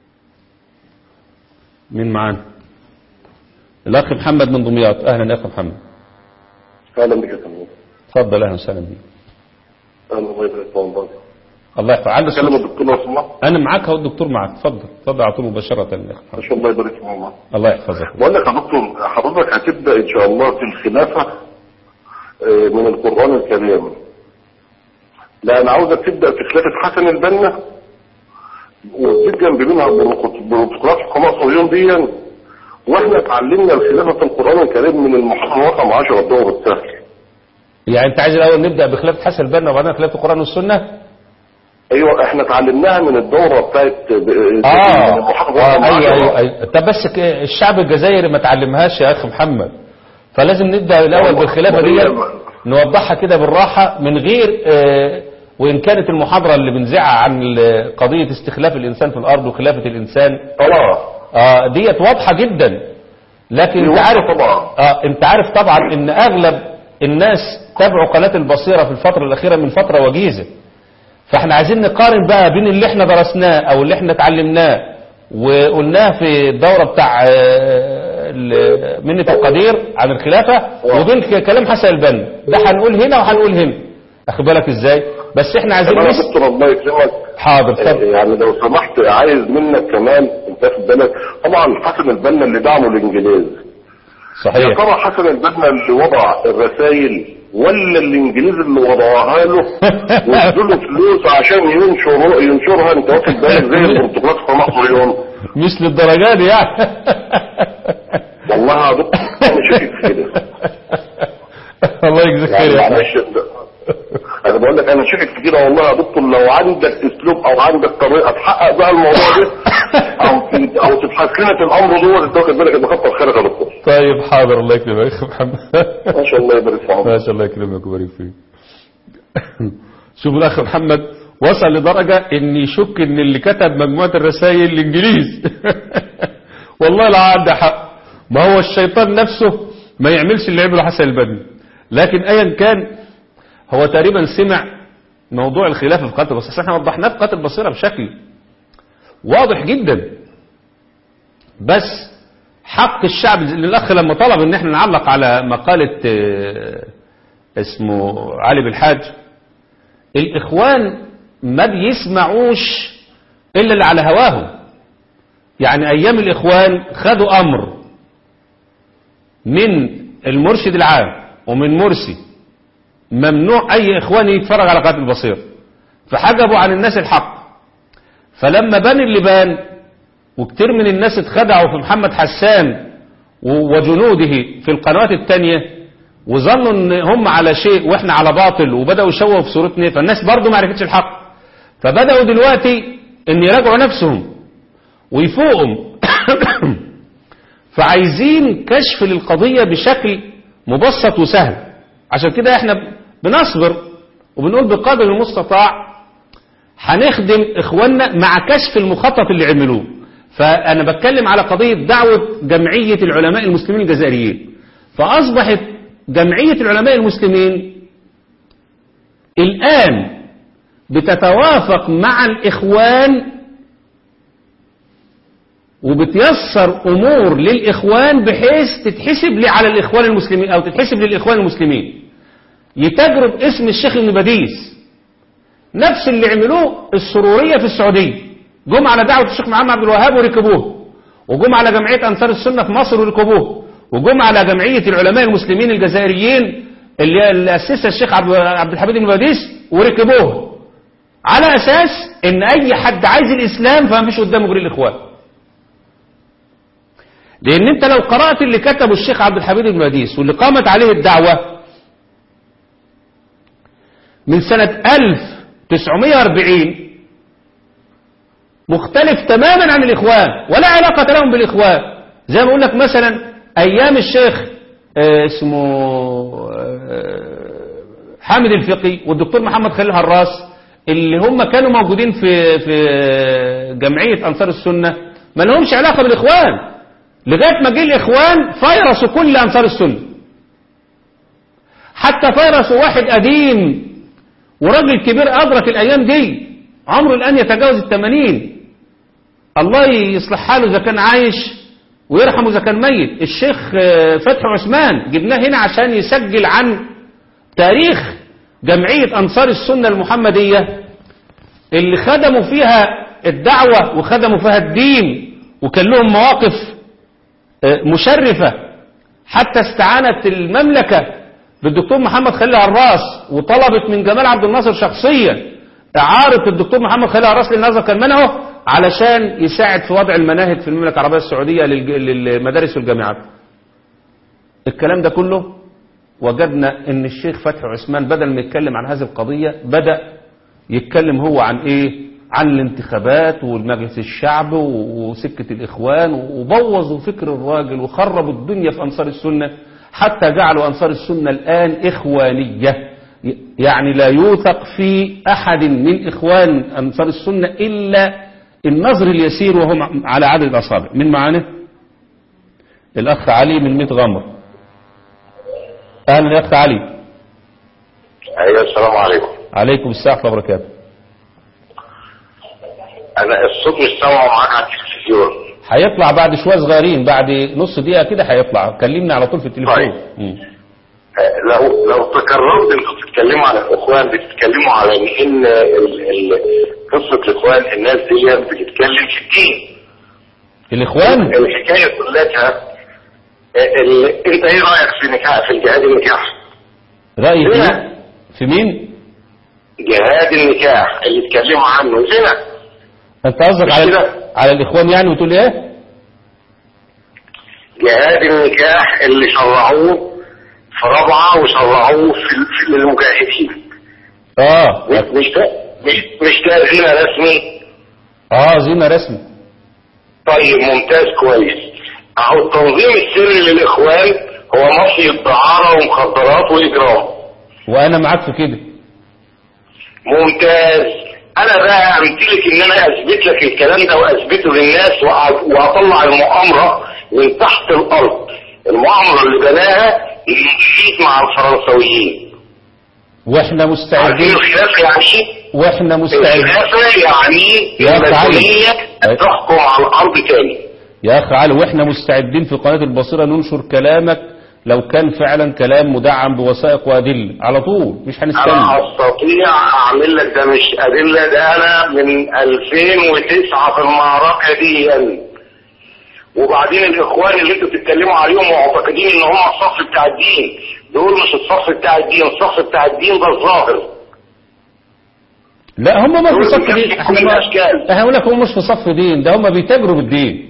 مين معانا الاخ محمد من دمياط اهلا يا اخ محمد اهلا بك يا فندم اتفضل اهلا وسهلا بيك اهلا الله يبارك في عمرك الله يرفع عنك اكلم الدكتور لو سمحت انا معاك اهو الدكتور معاك اتفضل اتفضل على طول مباشره يا اخ ان محمد شاء الله يبارك في عمرك الله يحفظك بقول لك يا دكتور حضرتك هتبدا ان شاء الله في الخلافه آه، من القران الكريم لا انا عاوزك تبدا في خلافه حسن البنا وتجيب جنب منها بروتوق- بروتوقولات حكومه صهيون دي واحنا اتعلمنا الخلافه في القران الكريم من المحرم رقم 10 الدور السهل يعني انت عايز الاول نبدا بخلافه حسن البنا وبعدين خلافه القران والسنه ايوه احنا اتعلمناها من الدوره بتاعت ب- اه, من المحرم آه رقم ايوه 10. ايوه ايوه طب بس ك- الشعب الجزائري ما تعلمهاش يا اخ محمد فلازم نبدا الاول والله. بالخلافه دي والله. نوضحها كده بالراحه من غير آه وان كانت المحاضره اللي بنذاعها عن ال- قضيه استخلاف الانسان في الارض وخلافه الانسان اه اه ديت واضحه جدا لكن دي انت واضحة عارف طبعا. اه انت عارف طبعا ان اغلب الناس تابعوا قناه البصيره في الفتره الاخيره من فتره وجيزه فاحنا عايزين نقارن بقى بين اللي احنا درسناه او اللي احنا اتعلمناه وقلناه في الدورة بتاع آه، ال- منة القدير عن الخلافة وبين ك- كلام حسن البنا ده هنقول هنا وهنقول هنا اخد بالك ازاي بس احنا عايزين كمان يا نس دكتور الله يكرمك حاضر اتفضل يعني لو سمحت عايز منك كمان انت في بالك طبعا حسن البنا اللي دعمه الانجليز يا صحيح ترى حسن البنا اللي وضع الرسائل ولا الانجليز اللي وضعوها له وادوا له فلوس عشان ينشر ينشرها انت واخد بالك زي البرتقالات في مصر يوم مش للدرجة دي يعني والله يا دكتور انا شايف كده الله يجزيك خير يعني يا أخي. معلش انا بقول قال لك انا شاكك في كده والله يا دكتور لو عندك اسلوب او عندك طريقه تحقق بقى الموضوع ده او ت- او تبحث لنا في الامر دوت انت واخد بالك يبقى كتر خيرك يا دكتور طيب حاضر الله يكرمك يا اخي محمد ما شاء الله يبارك في عمرك ما شاء الله يكرمك ويبارك فيك شوف الاخ محمد وصل لدرجة ان يشك ان اللي كتب مجموعة الرسائل الانجليز والله لا عنده حق ما هو الشيطان نفسه ما يعملش اللي عمله حسن البدري لكن ايا كان هو تقريبا سمع موضوع الخلاف في قتل البصيرة احنا وضحناه في قتل البصيرة بشكل واضح جدا بس حق الشعب الاخ لما طلب ان احنا نعلق على مقالة آه، اسمه علي بالحاج الاخوان ما بيسمعوش الا اللي على هواهم يعني ايام الاخوان خدوا امر من المرشد العام ومن مرسي ممنوع اي اخوان يتفرج على قناه البصير فحجبوا عن الناس الحق فلما بان اللي بان وكتير من الناس اتخدعوا في محمد حسان و- وجنوده في القنوات التانية وظنوا ان هم على شيء واحنا على باطل وبدأوا يشوهوا في صورتنا فالناس برضو ما عرفتش الحق فبدأوا دلوقتي ان يراجعوا نفسهم ويفوقهم فعايزين كشف للقضية بشكل مبسط وسهل عشان كده احنا بنصبر وبنقول بقدر المستطاع هنخدم اخواننا مع كشف المخطط اللي عملوه فانا بتكلم على قضية دعوة جمعية العلماء المسلمين الجزائريين فاصبحت جمعية العلماء المسلمين الان بتتوافق مع الاخوان وبتيسر امور للاخوان بحيث تتحسب لي على الاخوان المسلمين او تتحسب للاخوان المسلمين يتجرب اسم الشيخ ابن بديس نفس اللي عملوه السرورية في السعودية جم على دعوة الشيخ محمد عبد الوهاب وركبوه وجم على جمعية أنصار السنة في مصر وركبوه وجم على جمعية العلماء المسلمين الجزائريين اللي اللي أسسها الشيخ عبد عبد الحميد بن بديس وركبوه على أساس إن أي حد عايز الإسلام فما فيش قدامه غير الإخوان لأن أنت لو قرأت اللي كتبه الشيخ عبد الحميد بن بديس واللي قامت عليه الدعوة من سنة 1940 مختلف تماما عن الإخوان ولا علاقة لهم بالإخوان زي ما أقول لك مثلا أيام الشيخ آه، اسمه آه، حامد الفقي والدكتور محمد خليل هراس اللي هم كانوا موجودين في في جمعية أنصار السنة ما لهمش علاقة بالإخوان لغاية ما جه الإخوان فيرسوا كل أنصار السنة حتى فيرسوا واحد قديم وراجل كبير أدرك الأيام دي عمره الآن يتجاوز الثمانين الله يصلح حاله إذا كان عايش ويرحمه إذا كان ميت الشيخ آه، فتحي عثمان جبناه هنا عشان يسجل عن تاريخ جمعية أنصار السنة المحمدية اللي خدموا فيها الدعوة وخدموا فيها الدين وكان لهم مواقف آه، مشرفة حتى استعانت المملكة بالدكتور محمد خليل عراس وطلبت من جمال عبد الناصر شخصيا إعارة الدكتور محمد خليل عراس للنظر كان منعه علشان يساعد في وضع المناهج في المملكة العربية السعودية للج- للمدارس والجامعات الكلام ده كله وجدنا ان الشيخ فتحي عثمان بدل ما يتكلم عن هذه القضية بدأ يتكلم هو عن ايه عن الانتخابات والمجلس الشعب و- وسكة الاخوان وبوظوا فكر الراجل وخربوا الدنيا في انصار السنة حتى جعلوا انصار السنة الان اخوانية ي- يعني لا يوثق في احد من اخوان انصار السنة الا النظر اليسير وهم على عدد الاصابع من معانا الاخ علي من ميت غمر اهلا يا اخ علي ايوه السلام عليكم عليكم السلام ورحمه الله وبركاته انا الصوت مش سامعه معاك على التلفزيون هيطلع بعد شويه صغيرين بعد نص دقيقه كده هيطلع كلمني على طول في التليفون طيب. مم. آه، لو لو تكررت انكم بتتكلموا على الاخوان بتتكلموا على ان ان ال- ال- قصه الاخوان الناس دي بتتكلم في الدين الاخوان الحكايه كلها آه، ال- انت ايه رايك في نكاح في الجهاد النكاح؟ رايي في زنا. في مين جهاد النكاح اللي اتكلموا عنه زنا انت قصدك مش على كده. على الاخوان يعني وتقول ايه جهاد النكاح اللي شرعوه في رابعه وشرعوه في في للمجاهدين اه مش مش مش تأذين رسمي اه زينة رسمي طيب ممتاز كويس اهو التنظيم السري للاخوان هو ماشي الدعارة ومخدرات واجرام وانا معاك في كده ممتاز انا بقى امتلك ان انا اثبت لك الكلام ده واثبته للناس وأ- واطلع المؤامرة من تحت الارض المؤامرة اللي بناها المشيت مع الفرنسويين واحنا عارفين مستعدين الخلافة يعني واحنا مستعدين الخلافة يعني يا أخ علي. المسؤولية تحكم على الارض تاني يا اخ علي واحنا مستعدين في قناة البصيرة ننشر كلامك لو كان فعلا كلام مدعم بوثائق وادله على طول مش هنستنى انا استطيع اعمل لك ده مش ادله ده انا من 2009 في المعركه دي يعني. وبعدين الاخوان اللي انتوا بتتكلموا عليهم معتقدين ان هم الصف بتاع الدين دول مش الصف بتاع الدين الصف بتاع الدين ده الظاهر لا هم ما في دول صف بيكفي دين كل احنا ما الأشكال. احنا بقول لك هم مش في صف دين ده هم بيتاجروا بالدين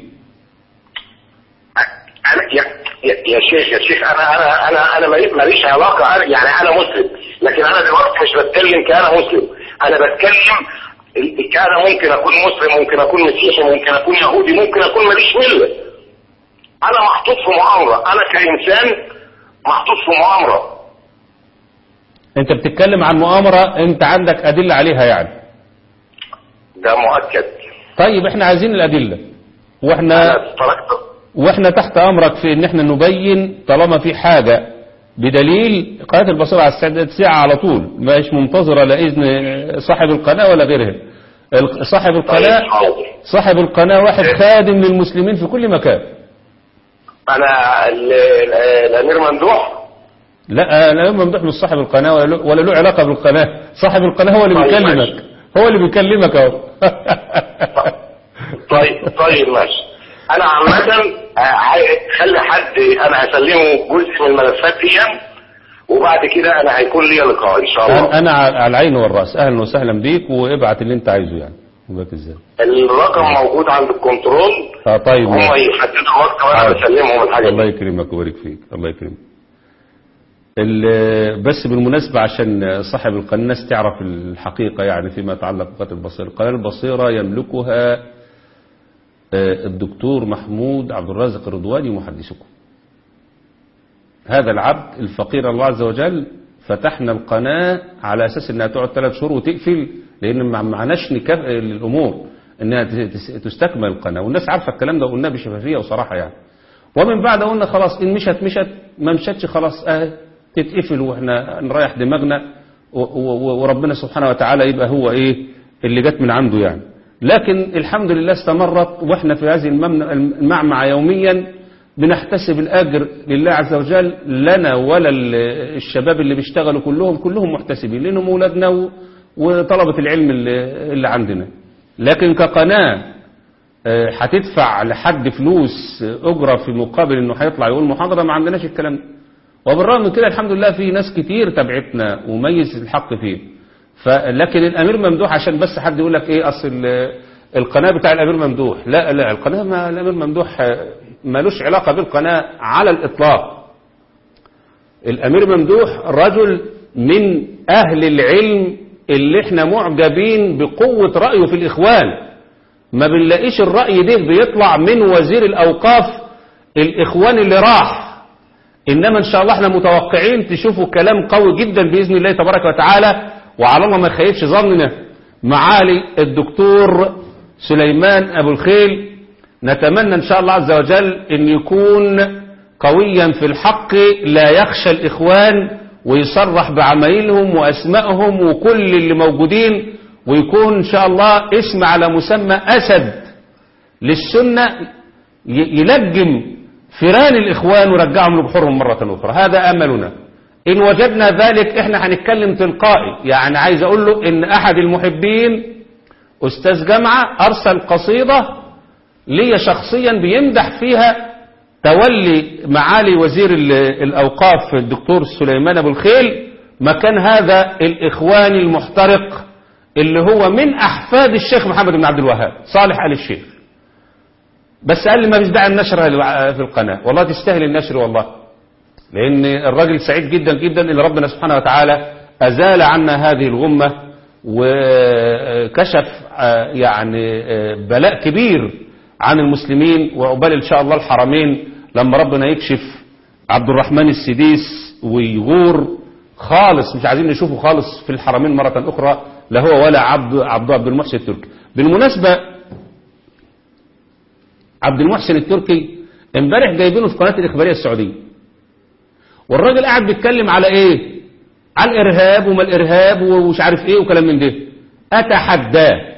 انا يا, يا, يا شيخ يا شيخ انا انا انا انا مالي- ماليش علاقه أنا يعني انا مسلم لكن انا دلوقتي مش بتكلم كأنا مسلم انا بتكلم ال- كأنا ممكن اكون مسلم ممكن اكون مسيحي ممكن اكون يهودي ممكن اكون ماليش مله انا محطوط في مؤامره انا كانسان محطوط في مؤامره انت بتتكلم عن مؤامرة انت عندك ادلة عليها يعني ده مؤكد طيب احنا عايزين الادلة واحنا انا تركت واحنا تحت امرك في ان احنا نبين طالما في حاجة بدليل قناة البصيرة على السعادة ساعة على طول مش منتظرة لا اذن صاحب القناة ولا غيرها ال- صاحب طيب القناة حاضر صاحب القناة واحد خادم للمسلمين في كل مكان انا ال- ال- الامير ممدوح لا لا ممدوح مش صاحب القناة ولا له, ولا له علاقة بالقناة صاحب القناة هو اللي طيب بيكلمك ماشي. هو اللي بيكلمك اهو طيب طيب ماشي انا عامة آه، هي- خلي حد انا هسلمه جزء من الملفات دي وبعد كده انا هيكون لي لقاء ان شاء الله انا على العين والراس اهلا وسهلا بيك وابعت اللي انت عايزه يعني وباك ازاي الرقم موجود عند الكنترول اه طيب هم ماشي. يحددوا وقت وانا حاضر. بسلمهم الحاجة الله دي يكرمك ويبارك فيك الله يكرمك ال- بس بالمناسبة عشان صاحب القناة الناس تعرف الحقيقة يعني فيما يتعلق بقناة البصيرة القناة البصيرة يملكها آه، الدكتور محمود عبد الرازق الرضواني محدثكم هذا العبد الفقير إلى الله عز وجل فتحنا القناة على أساس أنها تقعد ثلاث شهور وتقفل لأن ما معناش نكاف الأمور أنها تس- تستكمل القناة والناس عارفة الكلام ده وقلناه بشفافية وصراحة يعني ومن بعد قلنا خلاص إن مشت مشت ما مشتش خلاص أهي تتقفل وإحنا نريح دماغنا و- و- وربنا سبحانه وتعالى يبقى هو إيه اللي جت من عنده يعني لكن الحمد لله استمرت وإحنا في هذه الممن- المعمعة يوميا بنحتسب الأجر لله عز وجل لنا ولا ال- الشباب اللي بيشتغلوا كلهم كلهم محتسبين لأنهم أولادنا و- وطلبة العلم اللي اللي عندنا لكن كقناة آه، هتدفع لحد فلوس آه، أجرة في مقابل إنه هيطلع يقول محاضرة ما عندناش الكلام ده وبالرغم من كده الحمد لله في ناس كتير تبعتنا وميز الحق فيه فلكن الأمير ممدوح عشان بس حد يقول لك إيه أصل ال- القناة بتاع الأمير ممدوح لا لا القناة ما الأمير ممدوح آه، مالوش علاقة بالقناة على الإطلاق الأمير ممدوح رجل من أهل العلم اللي احنا معجبين بقوة رأيه في الإخوان ما بنلاقيش الرأي ده بيطلع من وزير الأوقاف الإخوان اللي راح إنما إن شاء الله احنا متوقعين تشوفوا كلام قوي جدا بإذن الله تبارك وتعالى وعلى الله ما يخيبش ظننا معالي الدكتور سليمان أبو الخيل نتمنى إن شاء الله عز وجل أن يكون قويا في الحق لا يخشى الإخوان ويصرح بعمايلهم وأسمائهم وكل اللي موجودين ويكون إن شاء الله اسم على مسمى أسد للسنة ي- يلجم فيران الإخوان ويرجعهم لبحورهم مرة أخرى هذا أملنا إن وجدنا ذلك إحنا هنتكلم تلقائي يعني عايز أقول له إن أحد المحبين أستاذ جامعة أرسل قصيدة لي شخصيا بيمدح فيها تولي معالي وزير ال- الأوقاف الدكتور سليمان أبو الخيل مكان هذا الإخواني المحترق اللي هو من أحفاد الشيخ محمد بن عبد الوهاب صالح آل الشيخ بس قال لي ما فيش داعي النشر في القناة والله تستاهل النشر والله لأن الراجل سعيد جدا جدا إن ربنا سبحانه وتعالى أزال عنا هذه الغمة وكشف آه، يعني آه، بلاء كبير عن المسلمين وعقبال إن شاء الله الحرمين لما ربنا يكشف عبد الرحمن السديس ويغور خالص مش عايزين نشوفه خالص في الحرمين مرة أخرى لا هو ولا عبد عبد عبد المحسن التركي بالمناسبة عبد المحسن التركي امبارح جايبينه في قناة الإخبارية السعودية والراجل قاعد بيتكلم على ايه على الارهاب وما الارهاب ومش عارف ايه وكلام من ده اتحداه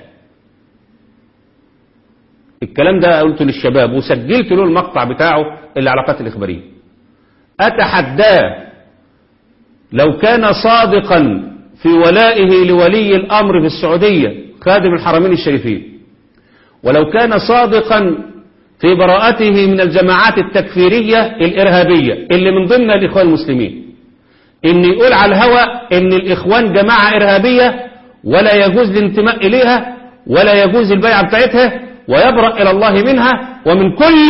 الكلام ده قلته للشباب وسجلت له المقطع بتاعه اللي على قناه الاخباريه اتحداه لو كان صادقا في ولائه لولي الامر في السعوديه خادم الحرمين الشريفين ولو كان صادقا في براءته من الجماعات التكفيرية الإرهابية اللي من ضمن الإخوان المسلمين إن يقول على الهوى إن الإخوان جماعة إرهابية ولا يجوز الانتماء إليها ولا يجوز البيعة بتاعتها ويبرأ إلى الله منها ومن كل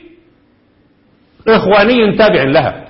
إخواني تابع لها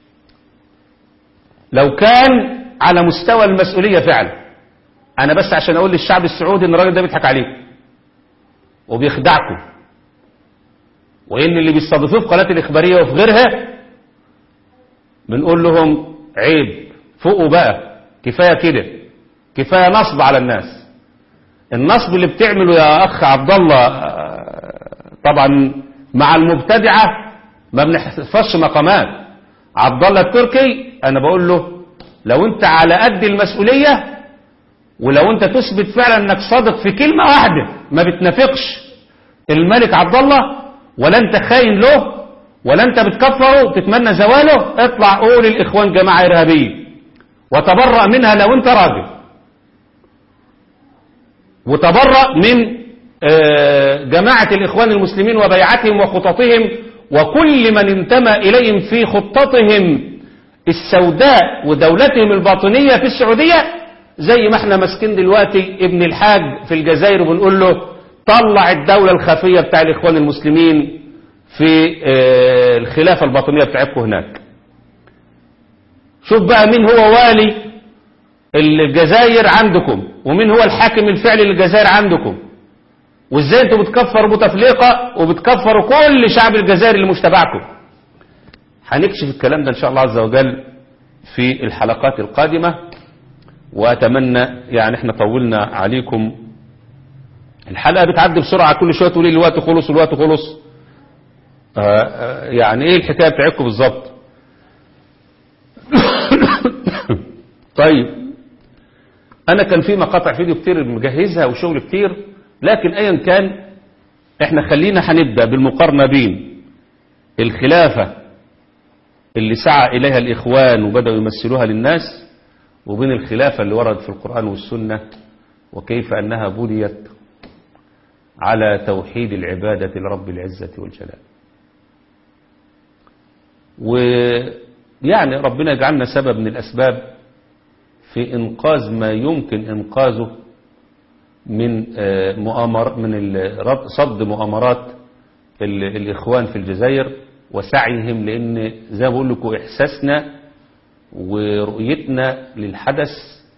لو كان على مستوى المسؤولية فعلا أنا بس عشان أقول للشعب السعودي إن الراجل ده بيضحك عليكم وبيخدعكم وإن اللي بيستضيفوه في قناة الإخبارية وفي غيرها بنقول لهم عيب فوقوا بقى كفاية كده كفاية نصب على الناس النصب اللي بتعمله يا أخ عبد الله آه، طبعا مع المبتدعة ما بنحفظش مقامات عبد الله التركي أنا بقول له لو أنت على قد المسؤولية ولو أنت تثبت فعلا أنك صادق في كلمة واحدة ما بتنافقش الملك عبد الله ولا انت خاين له ولا انت بتكفره تتمنى زواله اطلع قول الاخوان جماعة ارهابية وتبرأ منها لو انت راجل وتبرأ من آه، جماعة الاخوان المسلمين وبيعتهم وخططهم وكل من انتمى اليهم في خطتهم السوداء ودولتهم الباطنية في السعودية زي ما احنا ماسكين دلوقتي ابن الحاج في الجزائر وبنقول له طلع الدولة الخفية بتاع الإخوان المسلمين في آه، الخلافة الباطنية بتاعتكم هناك شوف بقى مين هو والي الجزائر عندكم ومين هو الحاكم الفعلي للجزائر عندكم وازاي انتوا بتكفروا بوتفليقة وبتكفروا كل شعب الجزائر اللي مش تبعكم هنكشف الكلام ده ان شاء الله عز وجل في الحلقات القادمة واتمنى يعني احنا طولنا عليكم الحلقة بتعدي بسرعة كل شوية تقولي الوقت خلص الوقت خلص آه، آه، يعني ايه الحكاية بتاعتكم بالظبط طيب انا كان في مقاطع فيديو كتير مجهزها وشغل كتير لكن ايا كان احنا خلينا هنبدأ بالمقارنة بين الخلافة اللي سعى اليها الاخوان وبدأوا يمثلوها للناس وبين الخلافة اللي ورد في القرآن والسنة وكيف انها بنيت على توحيد العبادة لرب العزة والجلال ويعني ربنا يجعلنا سبب من الأسباب في إنقاذ ما يمكن إنقاذه من آه، مؤامر من ال- رد- صد مؤامرات ال- الإخوان في الجزائر وسعيهم لأن زي ما بقول لكم إحساسنا ورؤيتنا للحدث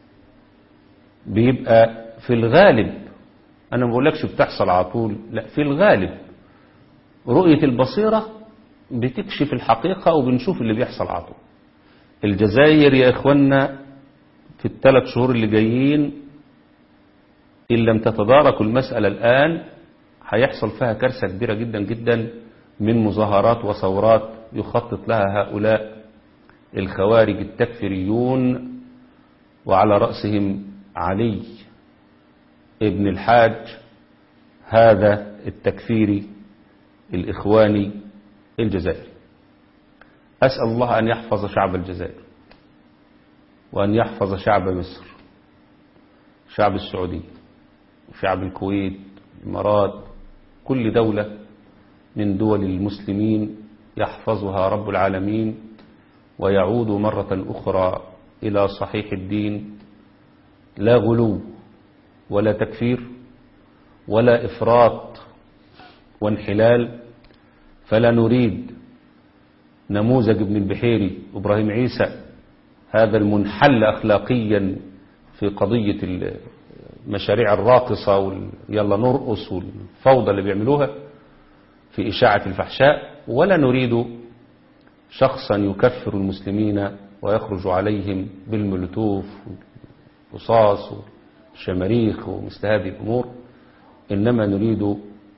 بيبقى في الغالب أنا ما بقولكش بتحصل على طول لا في الغالب رؤية البصيرة بتكشف الحقيقة وبنشوف اللي بيحصل على طول الجزائر يا إخوانا في الثلاث شهور اللي جايين إن لم تتداركوا المسألة الآن هيحصل فيها كارثة كبيرة جدا جدا من مظاهرات وثورات يخطط لها هؤلاء الخوارج التكفيريون وعلى رأسهم علي ابن الحاج هذا التكفيري الإخواني الجزائري أسأل الله أن يحفظ شعب الجزائر وأن يحفظ شعب مصر شعب السعودية وشعب الكويت الإمارات كل دولة من دول المسلمين يحفظها رب العالمين ويعود مرة أخرى إلى صحيح الدين لا غلو ولا تكفير ولا إفراط وانحلال فلا نريد نموذج ابن البحيري وإبراهيم عيسى هذا المنحل أخلاقيا في قضية المشاريع الراقصة وال- يلا نرقص والفوضى اللي بيعملوها في إشاعة الفحشاء ولا نريد شخصا يكفر المسلمين ويخرج عليهم بالملتوف والرصاص والشماريخ ومثل هذه الأمور إنما نريد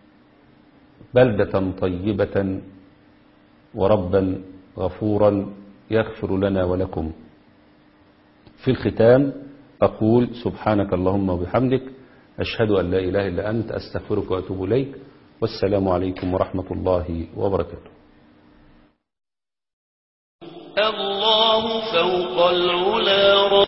بلدة طيبة وربا غفورا يغفر لنا ولكم في الختام أقول سبحانك اللهم وبحمدك أشهد أن لا إله إلا أنت أستغفرك وأتوب إليك والسلام عليكم ورحمة الله وبركاته الله فوق العلا